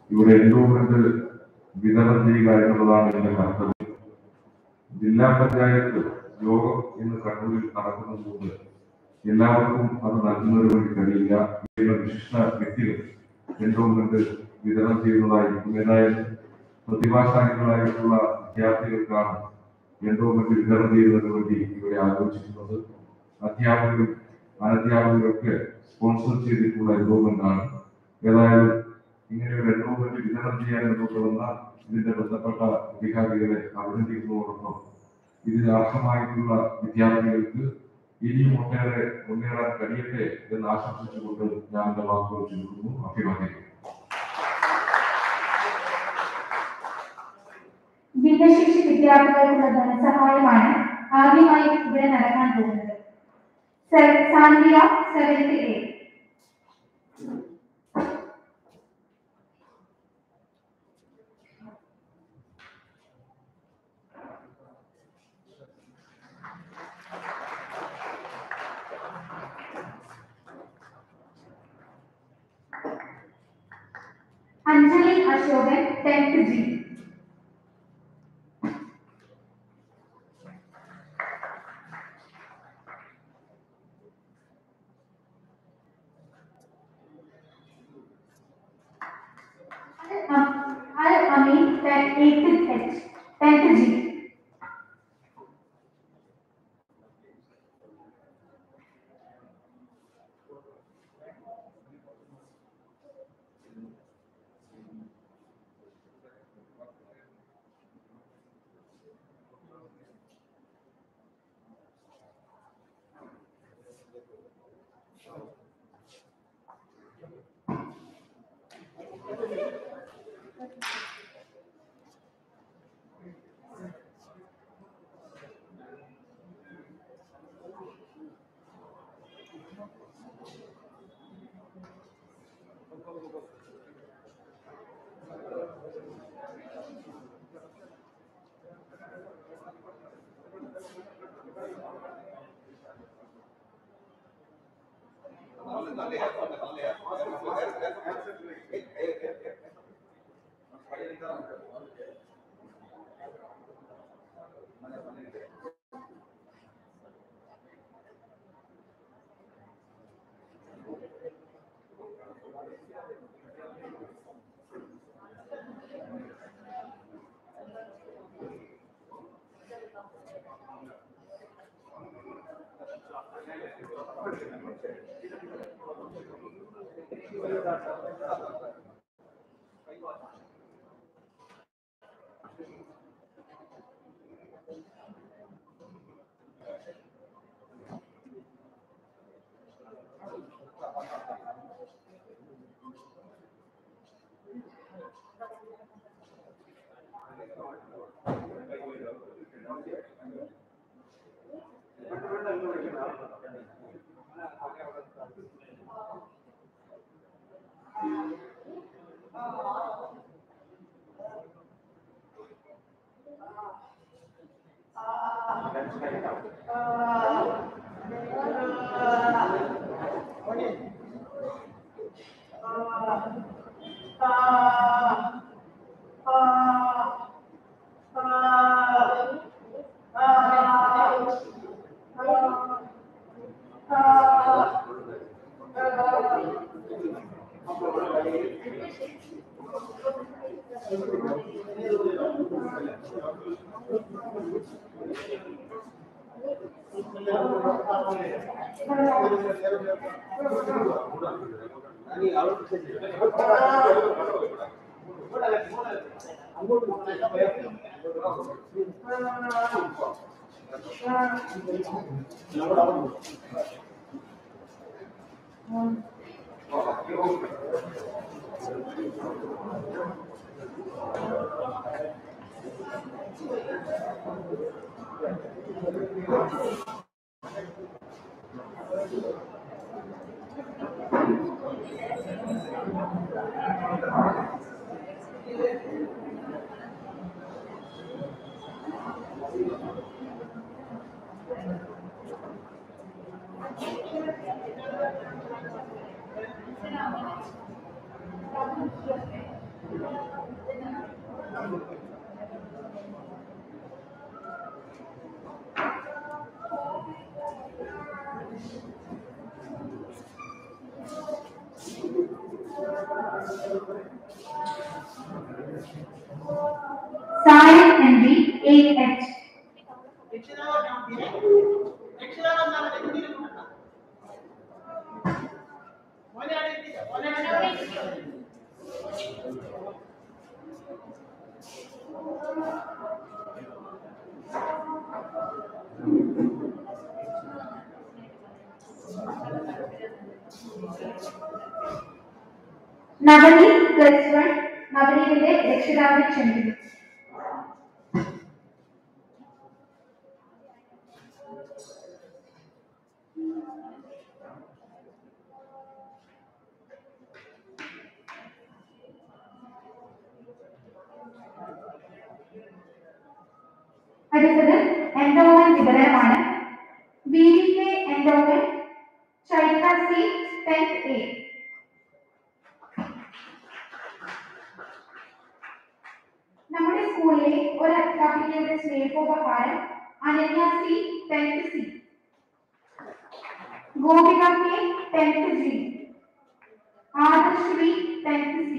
ഇവിടെ എൻഡോമെന്റ് വിതരണം ചെയ്യുക എന്നുള്ളതാണ് എന്റെ കർത്തവ്യം ജില്ലാ പഞ്ചായത്ത് യോഗം ഇന്ന് കണ്ണൂരിൽ നടക്കുന്നതുകൊണ്ട് എല്ലാവർക്കും അത് നൽകുന്നതിന് വേണ്ടി കഴിയില്ല ഇവരുടെ വിശിഷ്ട വ്യക്തികൾ എൻഡോമെന്റ് വിതരണം ചെയ്യുന്നതായിരിക്കും ഏതായാലും പ്രതിഭാശാലികളായിട്ടുള്ള വിദ്യാർത്ഥികൾക്കാണ് എൻഡോമെന്റ് വിതരണം ചെയ്യുന്നതിന് വേണ്ടി ഇവിടെ ആലോചിക്കുന്നത് അധ്യാപകരും അനധ്യാപകരൊക്കെ സ്പോൺസർ ചെയ്തിട്ടുള്ള എൻഡോമെന്റ് ആണ് ഏതായാലും ഇങ്ങനെ ഒരു എൻഡോമെന്റ് വിതരണം ചെയ്യാൻ കൊണ്ടുവന്ന ഇതിന്റെ ബന്ധപ്പെട്ട അധികാരികളെ അഭിനന്ദിക്കുന്നതോടൊപ്പം ഇതിന് അർഹമായിട്ടുള്ള വിദ്യാർത്ഥികൾക്ക് ഇനിയും ഒട്ടേറെ മുന്നേറാൻ കഴിയട്ടെ എന്ന് ആശംസിച്ചുകൊണ്ട് ഞാൻ എന്റെ വാക്കുകൾ ചുരുക്കുന്നു അഭിവാദ്യം ഭിന്നശേഷി വിദ്യാർത്ഥികൾക്കുള്ള ധനസഹായമാണ് ആദ്യമായി ഇവിടെ നടക്കാൻ പോകുന്നത് സെ- Sandhya seventh A Anjali Ashokan tenth G Al Amin, 8th H, 10th G. Sai Henry, 8H. രക്ഷിതാവ് നമ്പീനെ രക്ഷിതാവ് എന്താണ് എഴുതിയിരിക്കുന്നത് മോനെ അവിടെ എത്തിച്ചോ മോനെ അവിടെ എത്തിച്ചോ നവനീത് പ്ലസ് വൺ നവനീതിന്റെ രക്ഷിതാവിനെ ക്ഷണിക്കുന്നു അടുത്തത് എൻഡോമെന്റ് വിവരണമാണ് B V K endowment Chaithra C tenth A നമ്മുടെ സ്കൂളിലെ ഒരു അധ്യാപികയുടെ സ്നേഹോപഹാരം Ananya C tenth C Gopika K tenth G Adarshree tenth C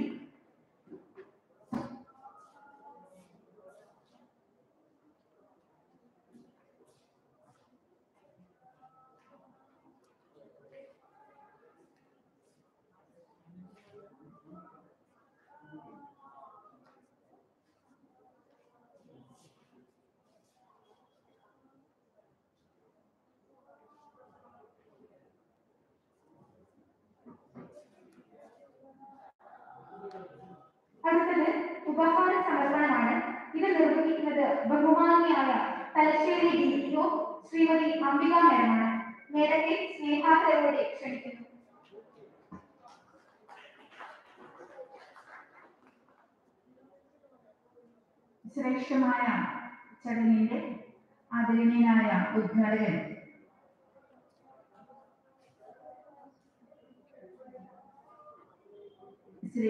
അടുത്തത് ഉപഹാര സമർപ്പണമാണ് ഇത് നിർവഹിക്കുന്നത് ബഹുമാനിയായ തലശ്ശേരി ഡിഇഒ ശ്രീമതി അംബിക മേഡമാണ് മേഡത്തെ സ്നേഹാദരവോടെ ക്ഷണിക്കുന്നു ശ്രേഷ്ഠമായ ചടങ്ങിന്റെ ആദരണീയനായ ഉദ്ഘാടകൻ ശ്രീ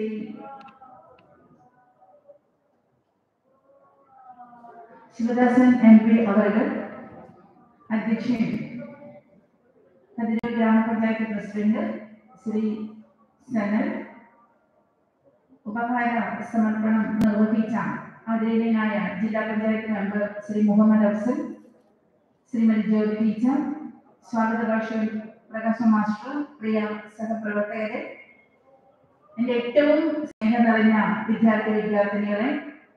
ശിവദാസൻ എം പി അവர்கள் അധ്യക്ഷൻ കതിരൂർ ഗ്രാമപഞ്ചായത്ത് പ്രസിഡന്റ് ശ്രീ സനൽ ഉപഹാര സമർപ്പണം നിർവഹിച്ച ആദരണീയനായ ജില്ലാ പഞ്ചായത്ത് മെമ്പർ ശ്രീ മുഹമ്മദ് അഫ്സൽ ശ്രീമതി ജ്യോതി ടീച്ചർ സ്വാഗത ഭാഷ പ്രകാശ മാസ്റ്റർ പ്രിയ സഹപ്രവർത്തകരെ എന്റെ ഏറ്റവും സ്നേഹം നിറഞ്ഞ വിദ്യാർത്ഥി വിദ്യാർത്ഥിനികളെ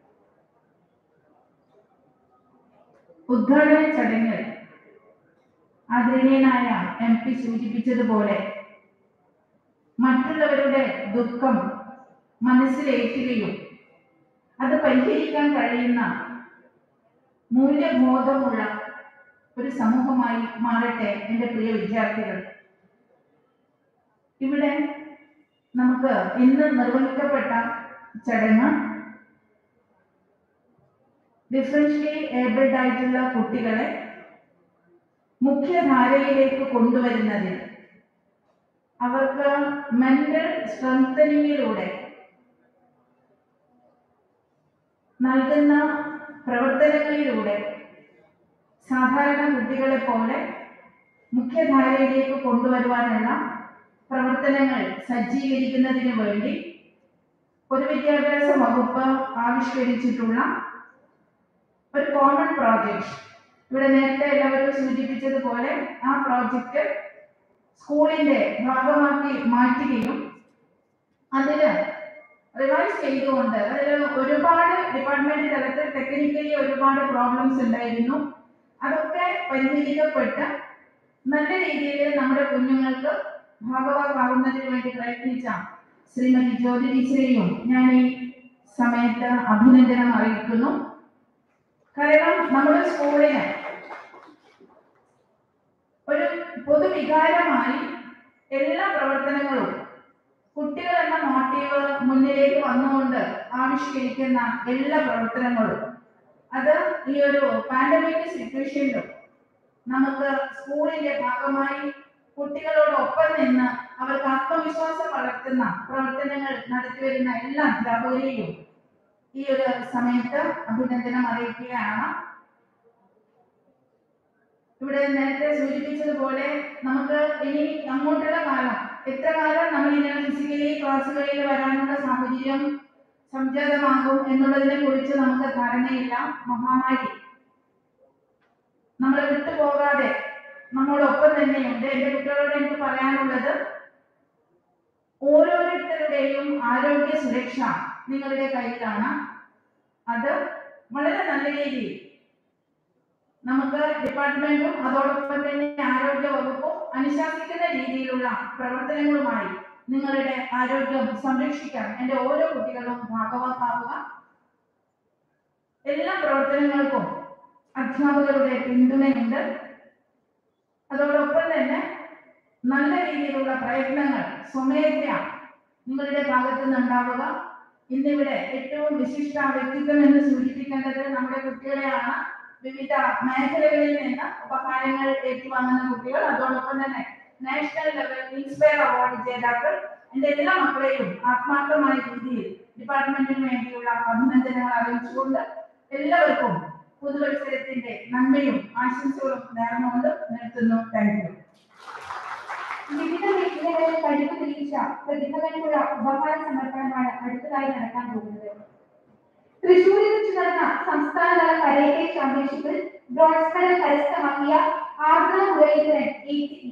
ഉദ്ഘാടന ചടങ്ങിൽ ആദരണീയനായ എം പി സൂചിപ്പിച്ചതുപോലെ മറ്റുള്ളവരുടെ ദുഃഖം മനസ്സിലേറ്റുകയും അത് പരിഹരിക്കാൻ കഴിയുന്ന മൂല്യബോധമുള്ള ഒരു സമൂഹമായി മാറട്ടെ എൻ്റെ പ്രിയ വിദ്യാർത്ഥികൾ ഇവിടെ നമുക്ക് ഇന്ന് നിർവഹിക്കപ്പെട്ട ചടങ്ങ് ഡിഫറൻഷ്യലി ഏബിൾഡ് ആയിട്ടുള്ള കുട്ടികളെ മുഖ്യധാരയിലേക്ക് കൊണ്ടുവരുന്നതിന് അവർക്ക് മെന്റൽ സ്ട്രെങ്തനിങ്ങിലൂടെ നൽകുന്ന പ്രവർത്തനങ്ങളിലൂടെ സാധാരണ കുട്ടികളെ പോലെ മുഖ്യധാരയിലേക്ക് കൊണ്ടുവരുവാനുള്ള പ്രവർത്തനങ്ങൾ സജ്ജീകരിക്കുന്നതിന് വേണ്ടി പൊതുവിദ്യാഭ്യാസ വകുപ്പ് ആവിഷ്കരിച്ചിട്ടുള്ള ഒരു കോമൺ പ്രോജക്റ്റ് ഇവിടെ നേരത്തെ എല്ലാവരും സൂചിപ്പിച്ചതുപോലെ ആ പ്രോജക്റ്റ് സ്കൂളിന്റെ ഭാഗമാക്കി മാറ്റുകയും അതിന് റിവൈസ് ചെയ്തുകൊണ്ട് അതിൽ ഒരുപാട് ഡിപ്പാർട്ട്മെന്റ് തലത്തിൽ ടെക്നിക്കലി ഒരുപാട് പ്രോബ്ലംസ് ഉണ്ടായിരുന്നു അതൊക്കെ പരിഹരിക്കപ്പെട്ട് നല്ല രീതിയിൽ നമ്മുടെ കുഞ്ഞുങ്ങൾക്ക് ഭാഗവാക്കാവുന്നതിന് വേണ്ടി പ്രയത്നിച്ച ശ്രീമതി ജ്യോതി ടീച്ചറെയും ഞാൻ ഈ സമയത്ത് അഭിനന്ദനം അറിയിക്കുന്നു കാരണം നമ്മുടെ സ്കൂളിന് ഒരു പൊതുവികാരമായി എല്ലാ പ്രവർത്തനങ്ങളും കുട്ടികൾ എന്ന മോട്ടീവ് മുന്നിലേക്ക് വന്നുകൊണ്ട് ആവിഷ്കരിക്കുന്ന എല്ലാ പ്രവർത്തനങ്ങളും അത് ഈ ഒരു പാൻഡമിക് സിറ്റുവേഷനിലും നമുക്ക് സ്കൂളിന്റെ ഭാഗമായി കുട്ടികളോടൊപ്പം നിന്ന് അവർക്ക് ആത്മവിശ്വാസം വളർത്തുന്ന പ്രവർത്തനങ്ങൾ നടത്തിവരുന്ന എല്ലാ അധ്യാപകരെയും ഈ ഒരു സമയത്ത് അഭിനന്ദനം അറിയിക്കുകയാണ് ഇവിടെ നേരത്തെ സൂചിപ്പിച്ചതുപോലെ നമുക്ക് ഇനി അങ്ങോട്ടുള്ള കാലം എത്ര കാലം നമ്മൾ ഇങ്ങനെ ഫിസിക്കലി ക്ലാസ്സുകളിൽ വരാനുള്ള സാഹചര്യം സംജാതമാകും എന്നുള്ളതിനെ കുറിച്ച് നമുക്ക് ധാരണയില്ല മഹാമാരി നമ്മളെ വിട്ടുപോകാതെ നമ്മളൊപ്പം തന്നെയുണ്ട് എന്റെ കുട്ടികളോട് എനിക്ക് പറയാനുള്ളത് ഓരോരുത്തരുടെയും ആരോഗ്യ സുരക്ഷ നിങ്ങളുടെ കയ്യിലാണ് അത് വളരെ നല്ല രീതിയിൽ നമുക്ക് ഡിപ്പാർട്ട്മെന്റും അതോടൊപ്പം തന്നെ ആരോഗ്യ വകുപ്പും അനുശാസിക്കുന്ന രീതിയിലുള്ള പ്രവർത്തനങ്ങളുമായി നിങ്ങളുടെ ആരോഗ്യം സംരക്ഷിക്കാൻ എന്റെ ഓരോ കുട്ടികളും ഭാഗവാക്കാവുക എല്ലാ പ്രവർത്തനങ്ങൾക്കും അധ്യാപകരുടെ പിന്തുണയുണ്ട് അതോടൊപ്പം തന്നെ നല്ല രീതിയിലുള്ള പ്രയത്നങ്ങൾ സ്വമേധയാ നിങ്ങളുടെ ഭാഗത്തു നിന്നുണ്ടാവുക ഇന്നിവിടെ ഏറ്റവും വിശിഷ്ട വ്യക്തിത്വം എന്ന് സൂചിപ്പിക്കേണ്ടത് നമ്മുടെ കുട്ടികളെയാണ് വിവിധ മേഖലകളിൽ നിന്ന് ഉപഹാരങ്ങൾ ഏറ്റുവാങ്ങുന്ന കുട്ടികൾ അതോടൊപ്പം തന്നെ നാഷണൽ ലെവൽ ഇൻസ്പയർ അവാർഡ് ജേതാക്കൾ എന്റെ എല്ലാ മക്കളെയും ആത്മാർത്ഥമായ രീതിയിൽ ഡിപ്പാർട്ട്മെന്റിന് വേണ്ടിയുള്ള അഭിനന്ദനങ്ങൾ അറിയിച്ചുകൊണ്ട് എല്ലാവർക്കും പുതുവത്സരത്തിന്റെ നന്മയും ആശംസകളും നേർന്നുകൊണ്ട് നിർത്തുന്നു താങ്ക് യു വിവിധ മേഖലകളിൽ കഴിവ് തെളിയിച്ച പ്രതിഭകൾക്കുള്ള ഉപഹാര സമർപ്പണമാണ് അടുത്തതായി നടക്കാൻ പോകുന്നത് തൃശൂരിൽ വെച്ച് നടന്ന സംസ്ഥാനതല കരേറ്റെ ചാമ്പ്യൻഷിപ്പിൽ ബ്രോൺസ് മെഡൽ കരസ്ഥമാക്കിയ ആർദ്ര മുരളീധരൻ എയ്റ്റി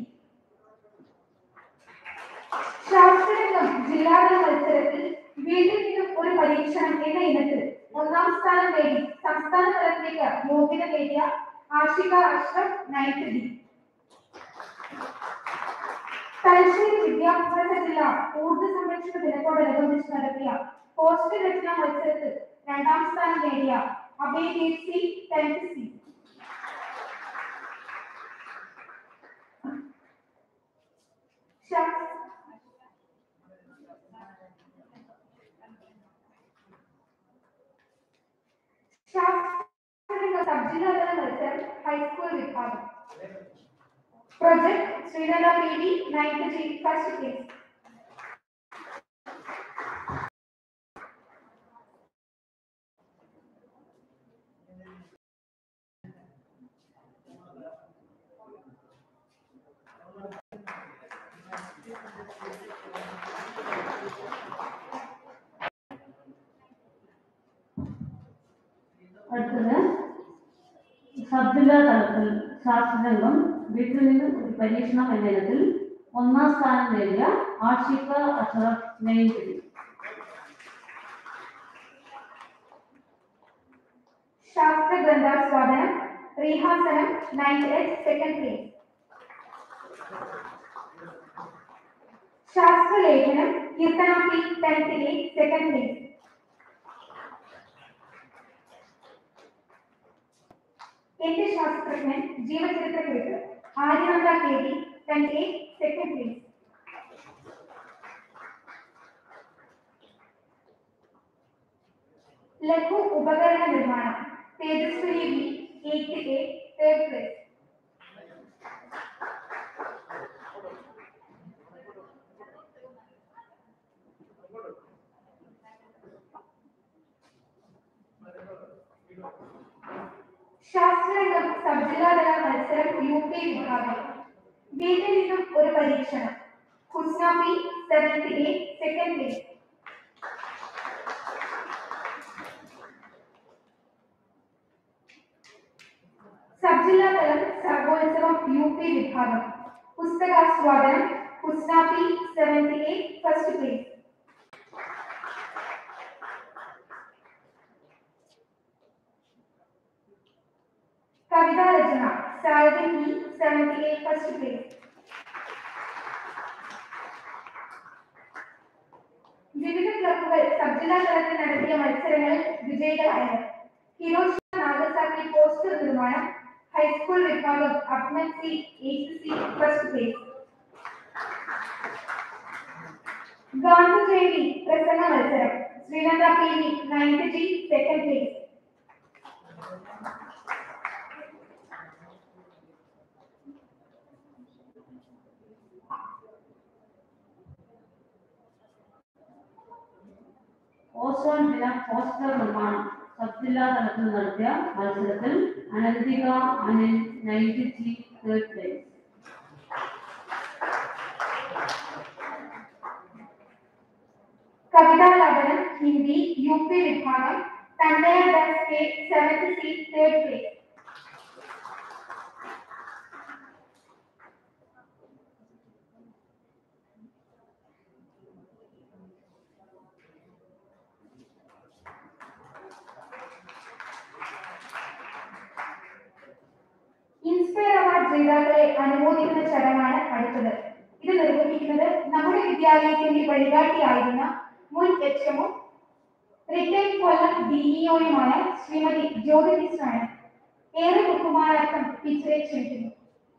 ശാസ്ത്രരംഗം ജില്ലാതല മത്സരത്തിൽ വീട്ടിൽ നിന്നും ഒരു പരീക്ഷണം എന്ന ഇനത്തിൽ ഒന്നാം സ്ഥാനം നേടി സംസ്ഥാന തലത്തിലേക്ക് യോഗ്യത നേടിയ ആഷിക അഷ്റഫ് നയൻത് ഡി തലശ്ശേരി വിദ്യാഭ്യാസ ജില്ല ഊർജ്ജ സംരക്ഷണ ദിനത്തോടനുബന്ധിച്ച് നടത്തിയ പോസ്റ്റർ രചനാ മത്സരത്തിൽ രണ്ടാം സ്ഥാനം നേടിയ അഭയദേവ് സി ടെൻത്ത് സി ശാസ്- ശാസ്ത്രരംഗ സബ് ജില്ലാതല മത്സരം ഹൈസ്കൂൾ വിഭാഗം Project Srinagar PD 93 first place. അടുത്തത് സബ് ജില്ലാ തലത്തിൽ ശാസ്ത്രരംഗം വീട്ടിൽ നിന്ന് ഒരു പരീക്ഷണം എന്ന ഇനത്തിൽ ഒന്നാം സ്ഥാനം നേടിയ ആഷിക അഷറഫ് നെയ്തി ശാസ്ത്ര ഗ്രന്ഥാസ്വാദനം റീഹാസനം നയൻത് എച്ച് സെക്കൻഡ് പ്ലേസ് ശാസ്ത്രലേഖനം Keerthana P tenth A second place എന്റെ ശാസ്ത്രജ്ഞൻ ജീവചരിത്ര കുറിപ്പ് Aryananda K D tenth A second place ലഘു ഉപകരണ നിർമ്മാണം Thejaswini B eight A third place ശാസ്ത്രരംഗം സബ് ജില്ലാതല മത്സരം യു പി വിഭാഗം വീട്ടിൽ നിന്നും ഒരു പരീക്ഷണം Husna P seventh A second place sub ജില്ലാ തലം സർഗോത്സവം യു പി വിഭാഗം പുസ്തകാസ്വാദനം Husna P seventh A first place കവിതാ രചന സാഹിത്യം E seventh A first place വിവിധ ക്ലബ്ബുകൾ സബ് ജില്ലാ തലത്തിൽ നടത്തിയ മത്സരങ്ങളിൽ വിജയികളായത് ഹിരോഷിമ നാഗസാക്കി പോസ്റ്റർ നിർമ്മാണം ഹൈസ്കൂൾ വിഭാഗം Abnath C eight C first place Gandhi Jayanti പ്രസംഗ മത്സരം Sreenanda P V ninth G second place ozone ദിന പോസ്റ്റർ നിർമ്മാണം സബ് ജില്ലാ തലത്തിൽ നടത്തിയ മത്സരത്തിൽ Ananthika Anil ninety three third place കവിതാലാപനം ഹിന്ദി യു പി വിഭാഗം തണ്ടയ Das K seventh C third place inspire award ജേതാക്കളെ അനുമോദിക്കുന്ന ചടങ്ങാണ് അടുത്തത് ഇത് നിർവഹിക്കുന്നത് നമ്മുടെ വിദ്യാലയത്തിന്റെ വഴികാട്ടിയായിരുന്ന മുൻ എച്ച് എമ്മും റിട്ടയർഡ് കൊല്ലം ഡിഇഒയുമായ ശ്രീമതി ജ്യോതി ടീച്ചറാണ് ഏറെ ബഹുമാനാർത്ഥം ടീച്ചറെ ക്ഷണിക്കുന്നു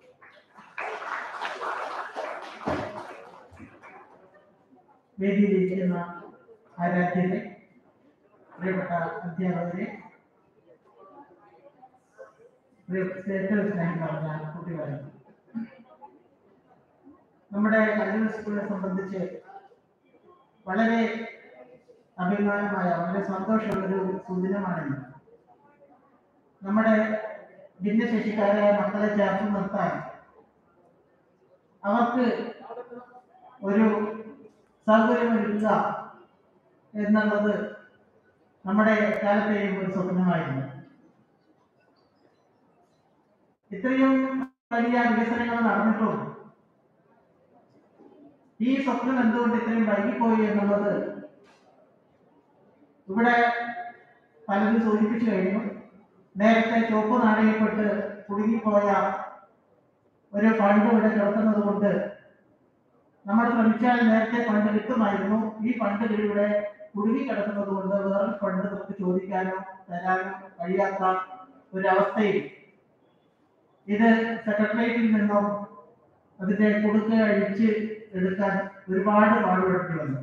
വേദിയിലിരിക്കുന്ന ആരാധ്യരെ പ്രിയപ്പെട്ട അധ്യാപകരെ പ്രിയപ്പെട്ട ഏറ്റവും സ്നേഹം പറഞ്ഞ കുട്ടികളെ നമ്മുടെ കല്ലൂർ സ്കൂളിനെ സംബന്ധിച്ച് വളരെ അഭിമാനമായ വളരെ സന്തോഷമുള്ളൊരു സുദിനമാണിന്ന് നമ്മുടെ ഭിന്നശേഷിക്കാരായ മക്കളെ ചേർത്ത് നിർത്താൻ അവർക്ക് ഒരു സൗകര്യമൊരുക്കുക എന്നുള്ളത് നമ്മുടെ കാലത്തെയും ഒരു സ്വപ്നമായിരുന്നു ഇത്രയും വലിയ വികസനങ്ങൾ നടന്നിട്ടും ഈ സ്വപ്നം എന്തുകൊണ്ട് ഇത്രയും വൈകിപ്പോയി എന്നുള്ളത് ഇവിടെ പലരും സൂചിപ്പിച്ചു കഴിഞ്ഞു നേരത്തെ ചുവപ്പ് നാണയപ്പെട്ട് കുടുങ്ങിപ്പോയ ഒരു ഫണ്ട് ഇവിടെ കിടക്കുന്നത് കൊണ്ട് നമ്മൾ ശ്രമിച്ചാൽ നേരത്തെ ഫണ്ട് കിട്ടുമായിരുന്നു ഈ ഫണ്ട് ഇവിടെ കുടുങ്ങി കിടക്കുന്നത് കൊണ്ട് വേറെ ഫണ്ട് നമുക്ക് ചോദിക്കാനോ തരാനോ കഴിയാത്ത ഒരവസ്ഥയിൽ ഇത് സെക്രട്ടേറിയറ്റിൽ നിന്നും അതിന്റെ കുടുക്ക അഴിച്ച് എടുക്കാൻ ഒരുപാട് പാടുപെടേണ്ടി വന്നു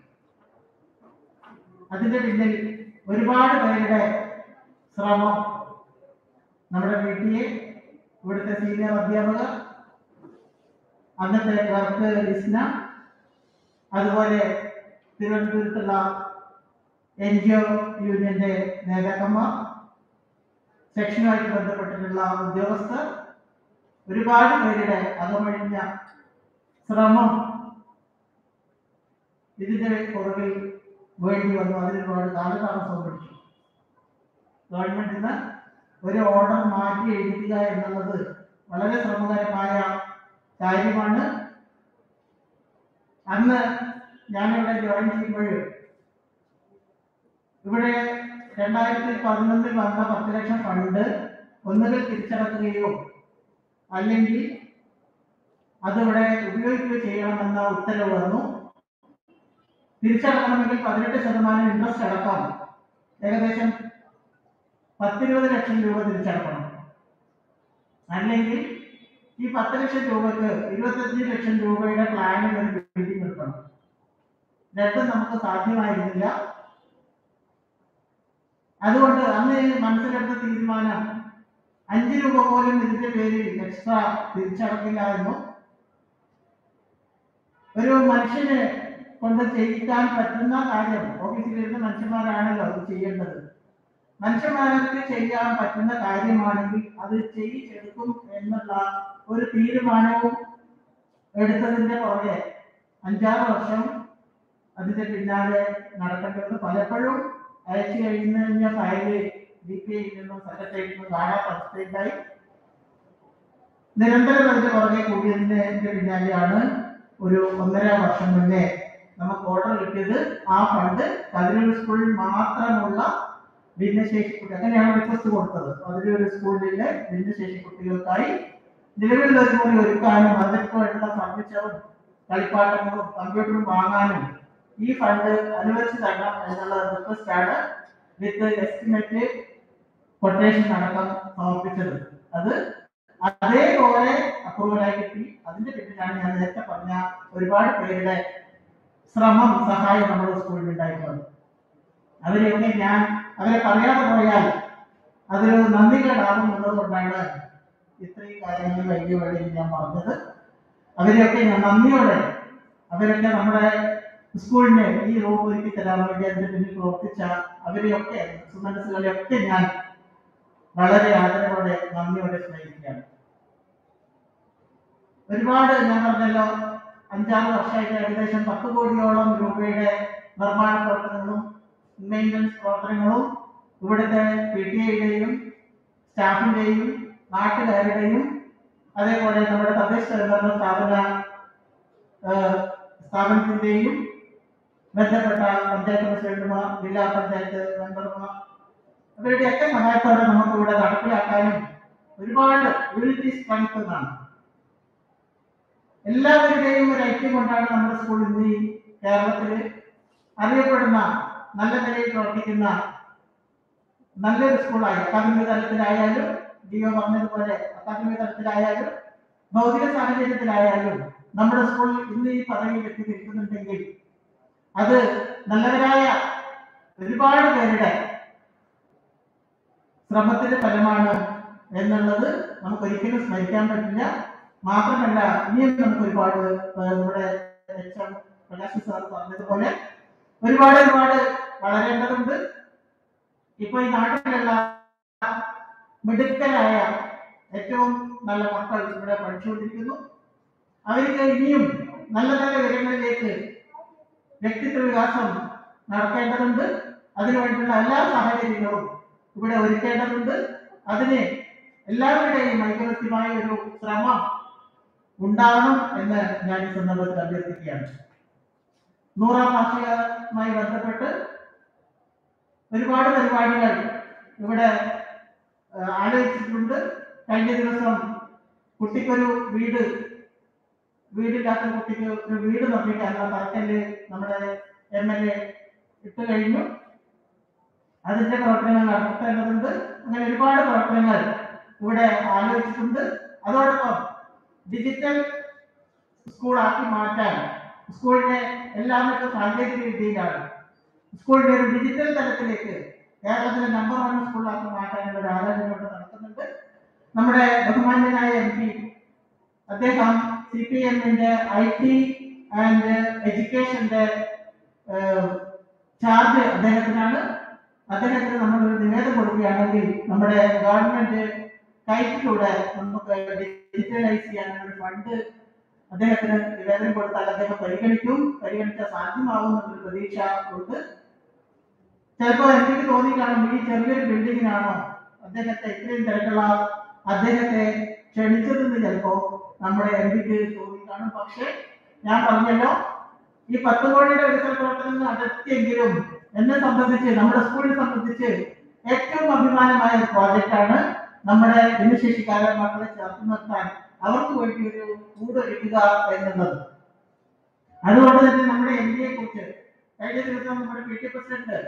അതിന്റെ പിന്നിൽ ഒരുപാട് പേരുടെ ശ്രമം നമ്മുടെ വീട്ടിലെ ഇവിടുത്തെ സീനിയർ അധ്യാപകർ അന്നത്തെ ക്ലർക്ക് ലിസ്ന അതുപോലെ തിരുവനന്തപുരത്തുള്ള എൻ ജി ഒ യൂണിയന്റെ നേതാക്കന്മാർ സെക്ഷനുമായിട്ട് ബന്ധപ്പെട്ടിട്ടുള്ള ഉദ്യോഗസ്ഥർ ഒരുപാട് പേരുടെ അകമഴിഞ്ഞ ശ്രമം ഇതിന്റെ പുറകിൽ വേണ്ടി വന്നു അതിന് ഒരുപാട് കാലതാമസം പിടിച്ചു ഗവൺമെന്റിന് ഒരു ഓർഡർ മാറ്റി എഴുതുക എന്നുള്ളത് വളരെ ശ്രമകരമായ കാര്യമാണ് അന്ന് ഞാനിവിടെ ജോയിൻ ചെയ്യുമ്പോൾ ഇവിടെ രണ്ടായിരത്തി പതിനൊന്നിൽ വന്ന പത്ത് ലക്ഷം ഫണ്ട് ഒന്നുകിൽ തിരിച്ചടക്കുകയോ അല്ലെങ്കിൽ അതിവിടെ ഉപയോഗിക്കുകയോ ചെയ്യണമെന്ന ഉത്തരവ് വന്നു തിരിച്ചടക്കണമെങ്കിൽ പതിനെട്ട് ശതമാനം ഇൻട്രസ്റ്റ് അടക്കാം ഏകദേശം പത്തിരുപത് ലക്ഷം രൂപ തിരിച്ചടക്കണം അല്ലെങ്കിൽ ഈ പത്ത് ലക്ഷം രൂപക്ക് ഇരുപത്തഞ്ച് ലക്ഷം രൂപയുടെ പ്ലാനിൽ ഒരു ബിൽഡിംഗ് എടുക്കണം രണ്ടും നമുക്ക് സാധ്യമായിരുന്നില്ല അതുകൊണ്ട് അന്ന് മനസ്സിലെടുത്ത തീരുമാനം അഞ്ച് രൂപ പോലും ഇതിന്റെ പേരിൽ എക്സ്ട്രാ തിരിച്ചടക്കില്ല എന്നും ഒരു മനുഷ്യന് കൊണ്ട് ചെയ്യിക്കാൻ പറ്റുന്ന കാര്യം ഓഫീസിലിരുന്ന മനുഷ്യന്മാരാണല്ലോ അത് ചെയ്യേണ്ടത് മനുഷ്യന്മാർക്ക് ചെയ്യാൻ പറ്റുന്ന കാര്യമാണെങ്കിൽ അത് ചെയ്യിച്ചെടുക്കും എന്നുള്ള ഒരു തീരുമാനവും എടുത്തതിന്റെ പുറകെ അഞ്ചാറ് വർഷം അതിന്റെ പിന്നാലെ നടക്കേണ്ടി വന്നു പലപ്പോഴും അയച്ചു കഴിഞ്ഞ ഫയല് ഡി പി ഐയിൽ നിന്നും സെക്രട്ടറിയിൽ നിന്നും കാണാത്ത അവസ്ഥയുണ്ടായി നിരന്തരം അതിന്റെ പുറകെ കൂടിയതിന്റെ പിന്നാലെയാണ് ഒരു ഒന്നര വർഷം മുന്നേ നമുക്ക് ഓർഡർ കിട്ടിയത് ആ ഫണ്ട് കതിരൂർ സ്കൂളിൽ മാത്രമുള്ള ഭിന്നശേഷി കുട്ടി അങ്ങനെയാണ് റിക്വസ്റ്റ് കൊടുത്തത് കതിരൂർ സ്കൂളിലെ ഭിന്നശേഷി കുട്ടികൾക്കായി നിലവിൽ കൂടി ഒരുക്കാനും അതിനായിട്ടുള്ള ഫർണിച്ചറും കളിപ്പാട്ടങ്ങളും കമ്പ്യൂട്ടറും വാങ്ങാനും ഈ ഫണ്ട് അനുവദിച്ചു തരണം എന്നുള്ള റിക്വസ്റ്റ് ആണ് വിത്ത് എസ്റ്റിമേറ്റ് കൊട്ടേഷൻ അടക്കം സമർപ്പിച്ചത് അത് അതേപോലെ അപ്രൂവലായി കിട്ടി അതിന്റെ പിന്നിലാണ് ഞാൻ നേരത്തെ പറഞ്ഞ ഒരുപാട് പേരുടെ ശ്രമം സഹായം നമ്മുടെ സ്കൂളിൽ ഉണ്ടായിട്ടുള്ളത് അവരെയൊക്കെ ഞാൻ അവരെ പറയാതെ പോയാൽ അതൊരു നന്ദികേടാകും എന്നുള്ളതുകൊണ്ടാണ് ഇത്രയും കാര്യങ്ങൾ വലിയ വേളയിൽ ഞാൻ പറഞ്ഞത് അവരെയൊക്കെ ഞാൻ നന്ദിയോടെ അവരൊക്കെ നമ്മുടെ സ്കൂളിന് ഈ റൂം ഒരുക്കി തരാൻ വേണ്ടി അതിന്റെ പിന്നിൽ പ്രവർത്തിച്ച അവരെയൊക്കെ സുമനസ്സുകളെയൊക്കെ ഞാൻ വളരെ ആദരവോടെ നന്ദിയോടെ സ്മരിക്കുകയാണ് ഒരുപാട് ഞാൻ പറഞ്ഞല്ലോ അഞ്ചാറ് വർഷമായിട്ട് ഏകദേശം പത്ത് കോടിയോളം രൂപയുടെ നിർമ്മാണ പ്രവർത്തനങ്ങളും മെയിൻ്റനൻസ് പ്രവർത്തനങ്ങളും ഇവിടുത്തെ പി ടി ഐയുടെയും സ്റ്റാഫിന്റെയും നാട്ടുകാരുടെയും അതേപോലെ നമ്മുടെ തദ്ദേശ സ്വയംഭരണ സ്ഥാപന ആ, സ്ഥാപനത്തിന്റെയും ബന്ധപ്പെട്ട പഞ്ചായത്ത് പ്രസിഡന്റുമാർ ജില്ലാ പഞ്ചായത്ത് മെമ്പർമാർ അവരുടെയൊക്കെ സഹായത്തോടെ നമുക്ക് ഇവിടെ നടപ്പിലാക്കാനും ഒരുപാട് യൂണിറ്റി സ്ട്രെങ്ത് എന്നാണ് എല്ലാവരുടെയും ഒരു ഐക്യം കൊണ്ടാണ് നമ്മുടെ സ്കൂൾ ഇന്ന് ഈ കേരളത്തിൽ അറിയപ്പെടുന്ന നല്ല നിലയിൽ പ്രവർത്തിക്കുന്ന നല്ലൊരു സ്കൂളായി അക്കാദമിക തലത്തിലായാലും ജിയോ പറഞ്ഞതുപോലെ അക്കാദമിക തലത്തിലായാലും ഭൗതിക സാഹചര്യത്തിലായാലും നമ്മുടെ സ്കൂൾ ഇന്ന് ഈ പദവിയിൽ എത്തിയിരിക്കുന്നുണ്ടെങ്കിൽ അത് നല്ലവരായ ഒരുപാട് പേരുടെ ശ്രമത്തിന്റെ ഫലമാണ് എന്നുള്ളത് നമുക്ക് ഒരിക്കലും സ്മരിക്കാൻ പറ്റില്ല മാത്രമല്ല ഇനിയും നമുക്ക് ഒരുപാട് ഏഹ് നമ്മുടെ എച്ച് എം പ്രകാശ് സാർ പറഞ്ഞതുപോലെ ഒരുപാട് ഒരുപാട് വളരേണ്ടതുണ്ട് ഇപ്പൊ ഈ നാട്ടിലുള്ള മിടുക്കരായ ഏറ്റവും നല്ല മക്കൾ ഇവിടെ പഠിച്ചുകൊണ്ടിരിക്കുന്നു അവർക്ക് ഇനിയും നല്ല നല്ല വിവരങ്ങളിലേക്ക് വ്യക്തിത്വ വികാസം നടത്തേണ്ടതുണ്ട് അതിനുവേണ്ടിയുള്ള എല്ലാ സാഹചര്യങ്ങളും ഇവിടെ ഒരുക്കേണ്ടതുണ്ട് അതിന് എല്ലാവരുടെയും ഐകമത്യമായ ഒരു ശ്രമം ഉണ്ടാവണം എന്ന് ഞാൻ ഈ സന്ദർഭത്തിൽ അഭ്യർത്ഥിക്കുകയാണ് നൂറാം വാർഷികവുമായി ബന്ധപ്പെട്ട് ഒരുപാട് പരിപാടികൾ ഇവിടെ ആ, ആലോചിച്ചിട്ടുണ്ട് കഴിഞ്ഞ ദിവസം കുട്ടിക്കൊരു വീട് വീടില്ലാത്ത കുട്ടിക്ക് ഒരു വീട് നിർമ്മിക്കാനുള്ള തറക്കല്ല് നമ്മുടെ എം എൽ എ ഇട്ട് കഴിഞ്ഞു അതിന്റെ പ്രവർത്തനങ്ങൾ നടത്തേണ്ടതുണ്ട് അങ്ങനെ ഒരുപാട് പ്രവർത്തനങ്ങൾ ഇവിടെ ആലോചിച്ചിട്ടുണ്ട് അതോടൊപ്പം ഡിജിറ്റൽ സ്കൂളാക്കി മാറ്റാൻ സ്കൂളിനെ എല്ലാവർക്കും സാങ്കേതിക വിദ്യയിലാണ് സ്കൂളിനെ ഒരു ഡിജിറ്റൽ തലത്തിലേക്ക് കേരളത്തിലെ നമ്പർ വൺ സ്കൂളാക്കി മാറ്റാനുള്ള ഒരു ആലോചന ഇവിടെ നടക്കുന്നുണ്ട് നമ്മുടെ ബഹുമാന്യനായ എം പി അദ്ദേഹം സി പി എമ്മിന്റെ ഐ ടി ആൻഡ് എഡ്യൂക്കേഷന്റെ ചാർജ് അദ്ദേഹത്തിനാണ് അദ്ദേഹത്തിന് നമ്മൾ ഒരു നിവേദനം കൊടുക്കുകയാണെങ്കിൽ നമ്മുടെ ഗവൺമെന്റ് കൈറ്റിലൂടെ നമുക്ക് ഡിജിറ്റലൈസ് ചെയ്യാനുള്ള ഒരു ഫണ്ട് അദ്ദേഹത്തിന് നിവേദനം കൊടുത്താൽ അദ്ദേഹം പരിഗണിക്കും പരിഗണിച്ചാൽ സാധ്യമാവും എന്നൊരു പ്രതീക്ഷ ഉണ്ട് ചിലപ്പോൾ എനിക്ക് തോന്നി കാണും ഈ ചെറിയൊരു ബിൽഡിങ്ങിനാണോ അദ്ദേഹത്തെ ഇത്രയും തിരക്കുള്ള അദ്ദേഹത്തെ ക്ഷണിച്ചതെന്ന് ചിലപ്പോ നമ്മുടെ എം പിക്ക് തോന്നി കാണും പക്ഷെ ഞാൻ പറഞ്ഞല്ലോ ഈ പത്ത് കോടിയുടെ വികസന പ്രവർത്തനങ്ങൾ നടത്തിയെങ്കിലും എന്നെ സംബന്ധിച്ച് നമ്മുടെ സ്കൂളിനെ സംബന്ധിച്ച് ഏറ്റവും അഭിമാനമായ ഒരു പ്രോജക്റ്റാണ് നമ്മുടെ ഭിന്നശേഷിക്കാരെ മക്കളെ ചേർത്ത് നിർത്താൻ അവർക്ക് വേണ്ടി ഒരു കൂടൊരുക്കുക എന്നുള്ളത് അതുകൊണ്ട് തന്നെ നമ്മുടെ എം പിയെ കുറിച്ച് കഴിഞ്ഞ ദിവസം നമ്മുടെ P T president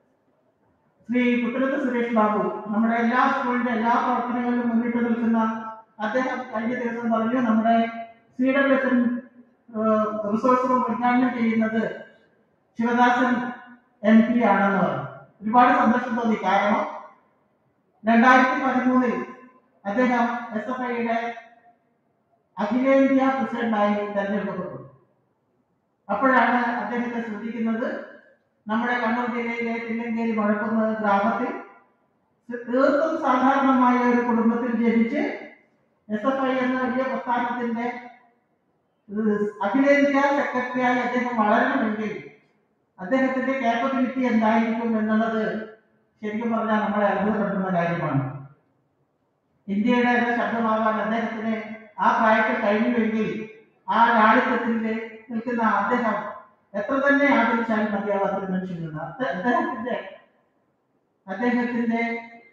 Shri Puthrath Suresh Babu നമ്മുടെ എല്ലാ സ്കൂളിന്റെ എല്ലാ പ്രവർത്തനങ്ങളിലും മുന്നിട്ട് നിൽക്കുന്ന അദ്ദേഹം കഴിഞ്ഞ ദിവസം പറഞ്ഞു നമ്മുടെ C W S resource room ഉദ്ഘാടനം ചെയ്യുന്നത് ശിവദാസൻ എം പി ആണെന്ന് പറഞ്ഞു ഒരുപാട് സന്തോഷം തോന്നി കാരണം രണ്ടായിരത്തി പതിമൂന്നിൽ അദ്ദേഹം എസ് എഫ് ഐയുടെ അഖിലേന്ത്യാ പ്രസിഡന്റായി തെരഞ്ഞെടുക്കപ്പെട്ടു അപ്പോഴാണ് അദ്ദേഹത്തെ ശ്രദ്ധിക്കുന്നത് നമ്മുടെ കണ്ണൂർ ജില്ലയിലെ തില്ലങ്കേരി മഴക്കുന്ന് ഗ്രാമത്തിൽ തീർത്തും സാധാരണമായ ഒരു കുടുംബത്തിൽ ജനിച്ച് എസ് എഫ് ഐ എന്ന വലിയ പ്രസ്ഥാനത്തിന്റെ ഏഹ്, അഖിലേന്ത്യാ സെക്രട്ടറിയായി അദ്ദേഹം വളരണമെങ്കിൽ അദ്ദേഹത്തിന്റെ കേപ്പബിലിറ്റി എന്തായിരിക്കും എന്നുള്ളത് ശരിക്കും പറഞ്ഞാൽ നമ്മളെ അത്ഭുതപ്പെടുത്തുന്ന കാര്യമാണ് ഇന്ത്യയുടെ ഒരു ശബ്ദമാകാൻ അദ്ദേഹത്തിന് ആ പ്രായത്തിൽ കഴിഞ്ഞുവെങ്കിൽ ആ ലാളിത്യത്തിൽ നിൽക്കുന്ന അദ്ദേഹം എത്ര തന്നെ ആദരിച്ചാലും മതിയാവാത്തൊരു മനുഷ്യനാണ് അദ്ദേ- അദ്ദേഹത്തിന്റെ അദ്ദേഹത്തിന്റെ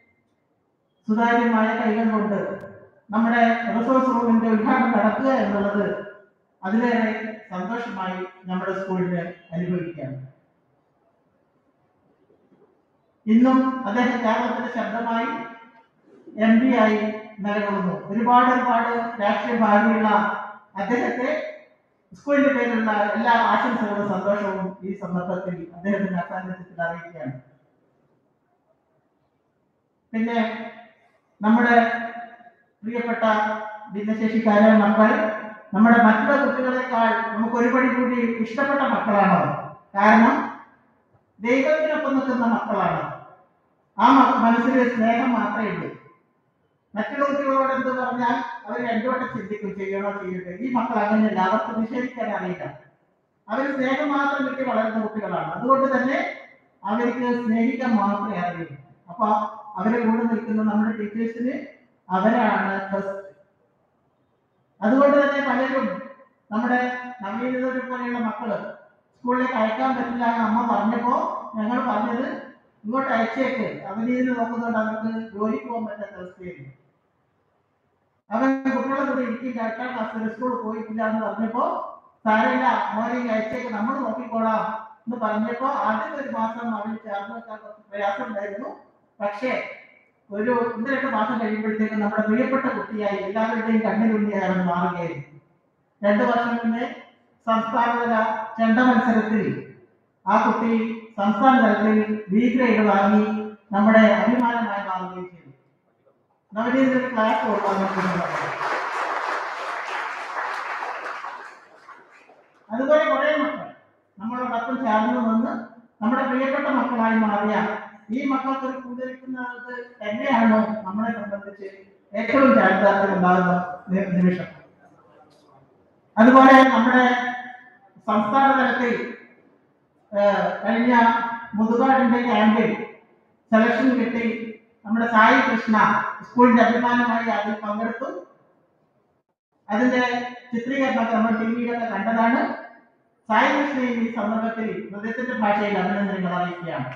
സുതാര്യമായ കൈകൾ കൊണ്ട് നമ്മുടെ റിസോഴ്സ് റൂമിന്റെ ഉദ്ഘാടനം നടക്കുക എന്നുള്ളത് അതിലേറെ സന്തോഷമായി നമ്മുടെ സ്കൂളിന് അനുഭവിക്കുകയാണ് ഇന്നും അദ്ദേഹം കേരളത്തിന്റെ ശബ്ദമായി എം പി ആയി നിലകൊള്ളുന്നു ഒരുപാട് ഒരുപാട് രാഷ്ട്രീയ ഭാവിയുള്ള അദ്ദേഹത്തെ സ്കൂളിന്റെ പേരിലുള്ള എല്ലാ ആശംസകളും സന്തോഷവും ഈ സന്ദർഭത്തിൽ അദ്ദേഹത്തിന്റെ അസാന്നിധ്യത്തിൽ അറിയിക്കുകയാണ് പിന്നെ നമ്മുടെ പ്രിയപ്പെട്ട ഭിന്നശേഷിക്കാരെ മക്കൾ നമ്മുടെ മറ്റുള്ള കുട്ടികളെക്കാൾ നമുക്ക് ഒരുപടി കൂടി ഇഷ്ടപ്പെട്ട മക്കളാണ് കാരണം ദൈവത്തിനൊപ്പം നിൽക്കുന്ന മക്കളാണ് ആ മക്ക- മനസ്സിൽ സ്നേഹം മാത്രമേ ഉള്ളൂ മറ്റുള്ള കുട്ടികളോട് എന്ത് പറഞ്ഞാൽ അവർ രണ്ടു വട്ടം ചിന്തിക്കും ചെയ്യണോ ചെയ്യട്ടെ ഈ മക്കൾ അങ്ങനെയല്ല അവർക്ക് നിഷേധിക്കാൻ അറിയില്ല അവർ സ്നേഹം മാത്രം കിട്ടി വളരുന്ന കുട്ടികളാണ് അതുകൊണ്ട് തന്നെ അവർക്ക് സ്നേഹിക്കാൻ മാത്രമേ അറിയൂ അപ്പൊ അവരെ കൂടെ നിൽക്കുന്ന നമ്മുടെ ടീച്ചേഴ്സിന് അവരാണ് ഫസ്റ്റ് അതുകൊണ്ട് തന്നെ പലരും നമ്മുടെ നവീനതരെ പോലെയുള്ള മക്കള് സ്കൂളിലേക്ക് അയക്കാൻ പറ്റില്ല എന്ന് അമ്മ പറഞ്ഞപ്പോ ഞങ്ങൾ പറഞ്ഞത് ഇങ്ങോട്ട് അയച്ചേക്ക് അവനീതിന് നോക്കുന്നതുകൊണ്ട് അവർക്ക് ജോലിക്ക് പോകാൻ പറ്റാത്ത അവസ്ഥയായിരുന്നു അവൻ കുട്ടികളെ കൂടെ ഇരിക്കില്ല എട്ടാം ക്ലാസ്സിൽ സ്കൂളിൽ പോയിട്ടില്ല എന്ന് പറഞ്ഞപ്പോ സാരമില്ല മോനെ ഇങ്ങ് അയച്ചേക്ക് നമ്മൾ നോക്കിക്കോളാം എന്ന് പറഞ്ഞപ്പോ ആദ്യത്തെ ഒരു മാസം അവന് ചേർന്ന് വെക്കാൻ കുറച്ച് പ്രയാസം ഉണ്ടായിരുന്നു പക്ഷേ ഒരു ഒന്ന് രണ്ട് മാസം കഴിയുമ്പോഴത്തേക്ക് നമ്മുടെ പ്രിയപ്പെട്ട കുട്ടിയായി എല്ലാവരുടെയും കണ്ണിലുണ്ണിയായി അവൻ മാറുകയായിരുന്നു രണ്ടു വർഷം മുന്നേ സംസ്ഥാനതല ചെണ്ട മത്സരത്തിൽ ആ കുട്ടി സംസ്ഥാന തലത്തിൽ ബി ഗ്രേഡ് വാങ്ങി നമ്മുടെ അഭിമാനമായി മാറുകയും ചെയ്തു നവനീതിന് ഒരു ക്ലാസ് കൊടുക്കാൻ പറ്റുന്നുണ്ട് അതുപോലെ കുറെ മക്കൾ നമ്മളോടൊപ്പം ചേർന്ന് നിന്ന് നമ്മുടെ പ്രിയപ്പെട്ട മക്കളായി മാറിയ ഈ മക്കൾക്ക് ഒരു കൂടിയിരിക്കുന്നത് തന്നെയാണ് നമ്മളെ സംബന്ധിച്ച് ഏറ്റവും ചാരിതാർത്ഥ്യം ഉണ്ടാകുന്ന നി- നിമിഷം അതുപോലെ നമ്മുടെ സംസ്ഥാന തലത്തിൽ ഏഹ്, കഴിഞ്ഞ മുതുകാടിന്റെ ക്യാമ്പിൽ സെലക്ഷൻ കിട്ടി നമ്മുടെ സായി കൃഷ്ണ സ്കൂളിന്റെ അഭിമാനമായി അതിൽ പങ്കെടുത്തു അതിന്റെ ചിത്രീകരണമൊക്കെ നമ്മൾ ടി വിയിലൊക്കെ കണ്ടതാണ് സായി കൃഷ്ണയും ഈ സന്ദർഭത്തിൽ ഹൃദയത്തിന്റെ ഭാഷയിൽ അഭിനന്ദനങ്ങൾ അറിയിക്കുകയാണ്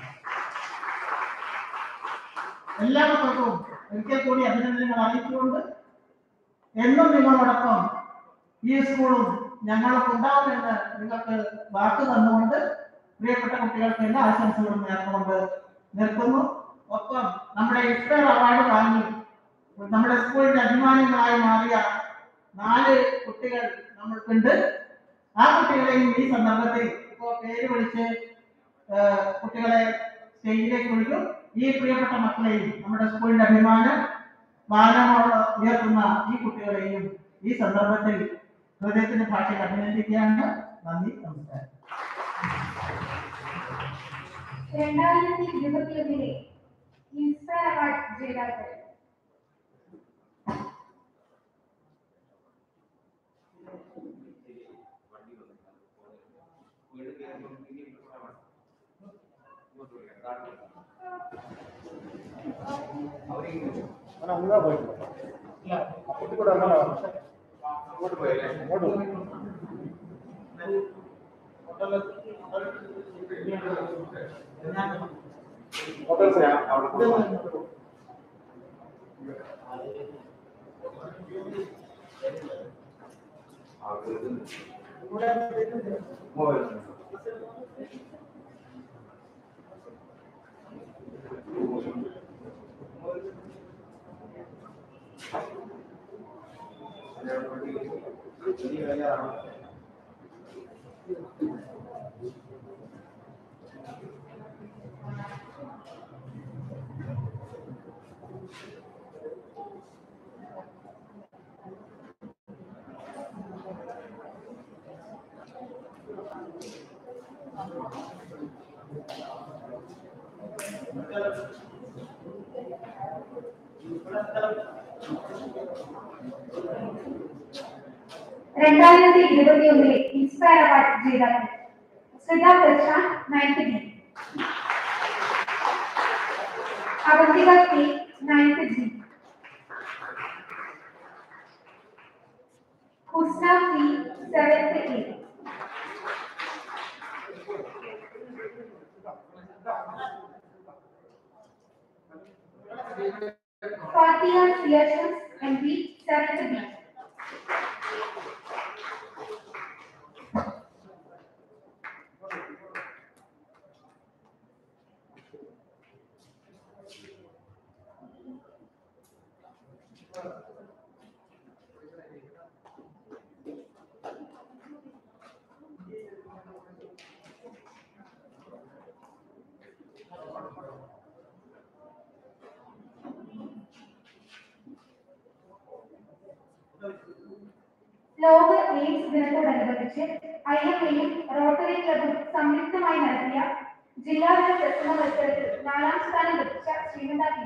എല്ലാ മക്കൾക്കും ഒരിക്കൽ കൂടി അഭിനന്ദനങ്ങൾ അറിയിച്ചുകൊണ്ട് എന്നും നിങ്ങളോടൊപ്പം ഈ സ്കൂളും ഞങ്ങളൊക്കെ ഉണ്ടാവുമെന്ന് നിങ്ങൾക്ക് വാക്ക് തന്നുകൊണ്ട് പ്രിയപ്പെട്ട കുട്ടികൾക്ക് എല്ലാ ആശംസകളും നേർന്നുകൊണ്ട് നിർത്തുന്നു ഒപ്പം നമ്മുടെ ഇഫ്താർ അവാർഡ് വാങ്ങി നമ്മുടെ സ്കൂളിന്റെ അഭിമാനങ്ങളായി മാറിയ നാല് കുട്ടികൾ നമ്മൾക്കുണ്ട് ആ കുട്ടികളെയും ഈ സന്ദർഭത്തിൽ ഇപ്പോൾ പേര് വിളിച്ച് ഏഹ്, കുട്ടികളെ സ്റ്റേജിലേക്ക് വിളിക്കും ഈ പ്രിയപ്പെട്ട മക്കളെയും നമ്മുടെ സ്കൂളിന്റെ അഭിമാനം മാനമോട് ഉയർത്തുന്ന ഈ കുട്ടികളെയും ഈ സന്ദർഭത്തിൽ ഹൃദയത്തിന്റെ ഭാഷയിൽ അഭിനന്ദിക്കുകയാണ് നന്ദി നമസ്കാരം രണ്ടായിരത്തി ഇരുപത്തിയൊന്നിലെ ഇൻസ്പയർ അവാർഡ് ജേതാക്കൾ രണ്ടായിരത്തി ഇരുപത്തിയൊന്നിലെ ഇൻസ്പയർ അവാർഡ് ജേതാക്കൾ Shritha Prashanth ninth B Avanthika P ninth G Husna P seventh A Fathiya സിയർഷൻസ് എം പി സെവൻത് ബി ലോക എയ്ഡ്സ് ദിനത്തോടനുബന്ധിച്ച് ഐ എം എയും റോട്ടറി ക്ലബും സംയുക്തമായി നടത്തിയ ജില്ലാതല പ്രസംഗ മത്സരത്തിൽ നാലാം സ്ഥാനം ലഭിച്ച ശ്രീമന്ത പി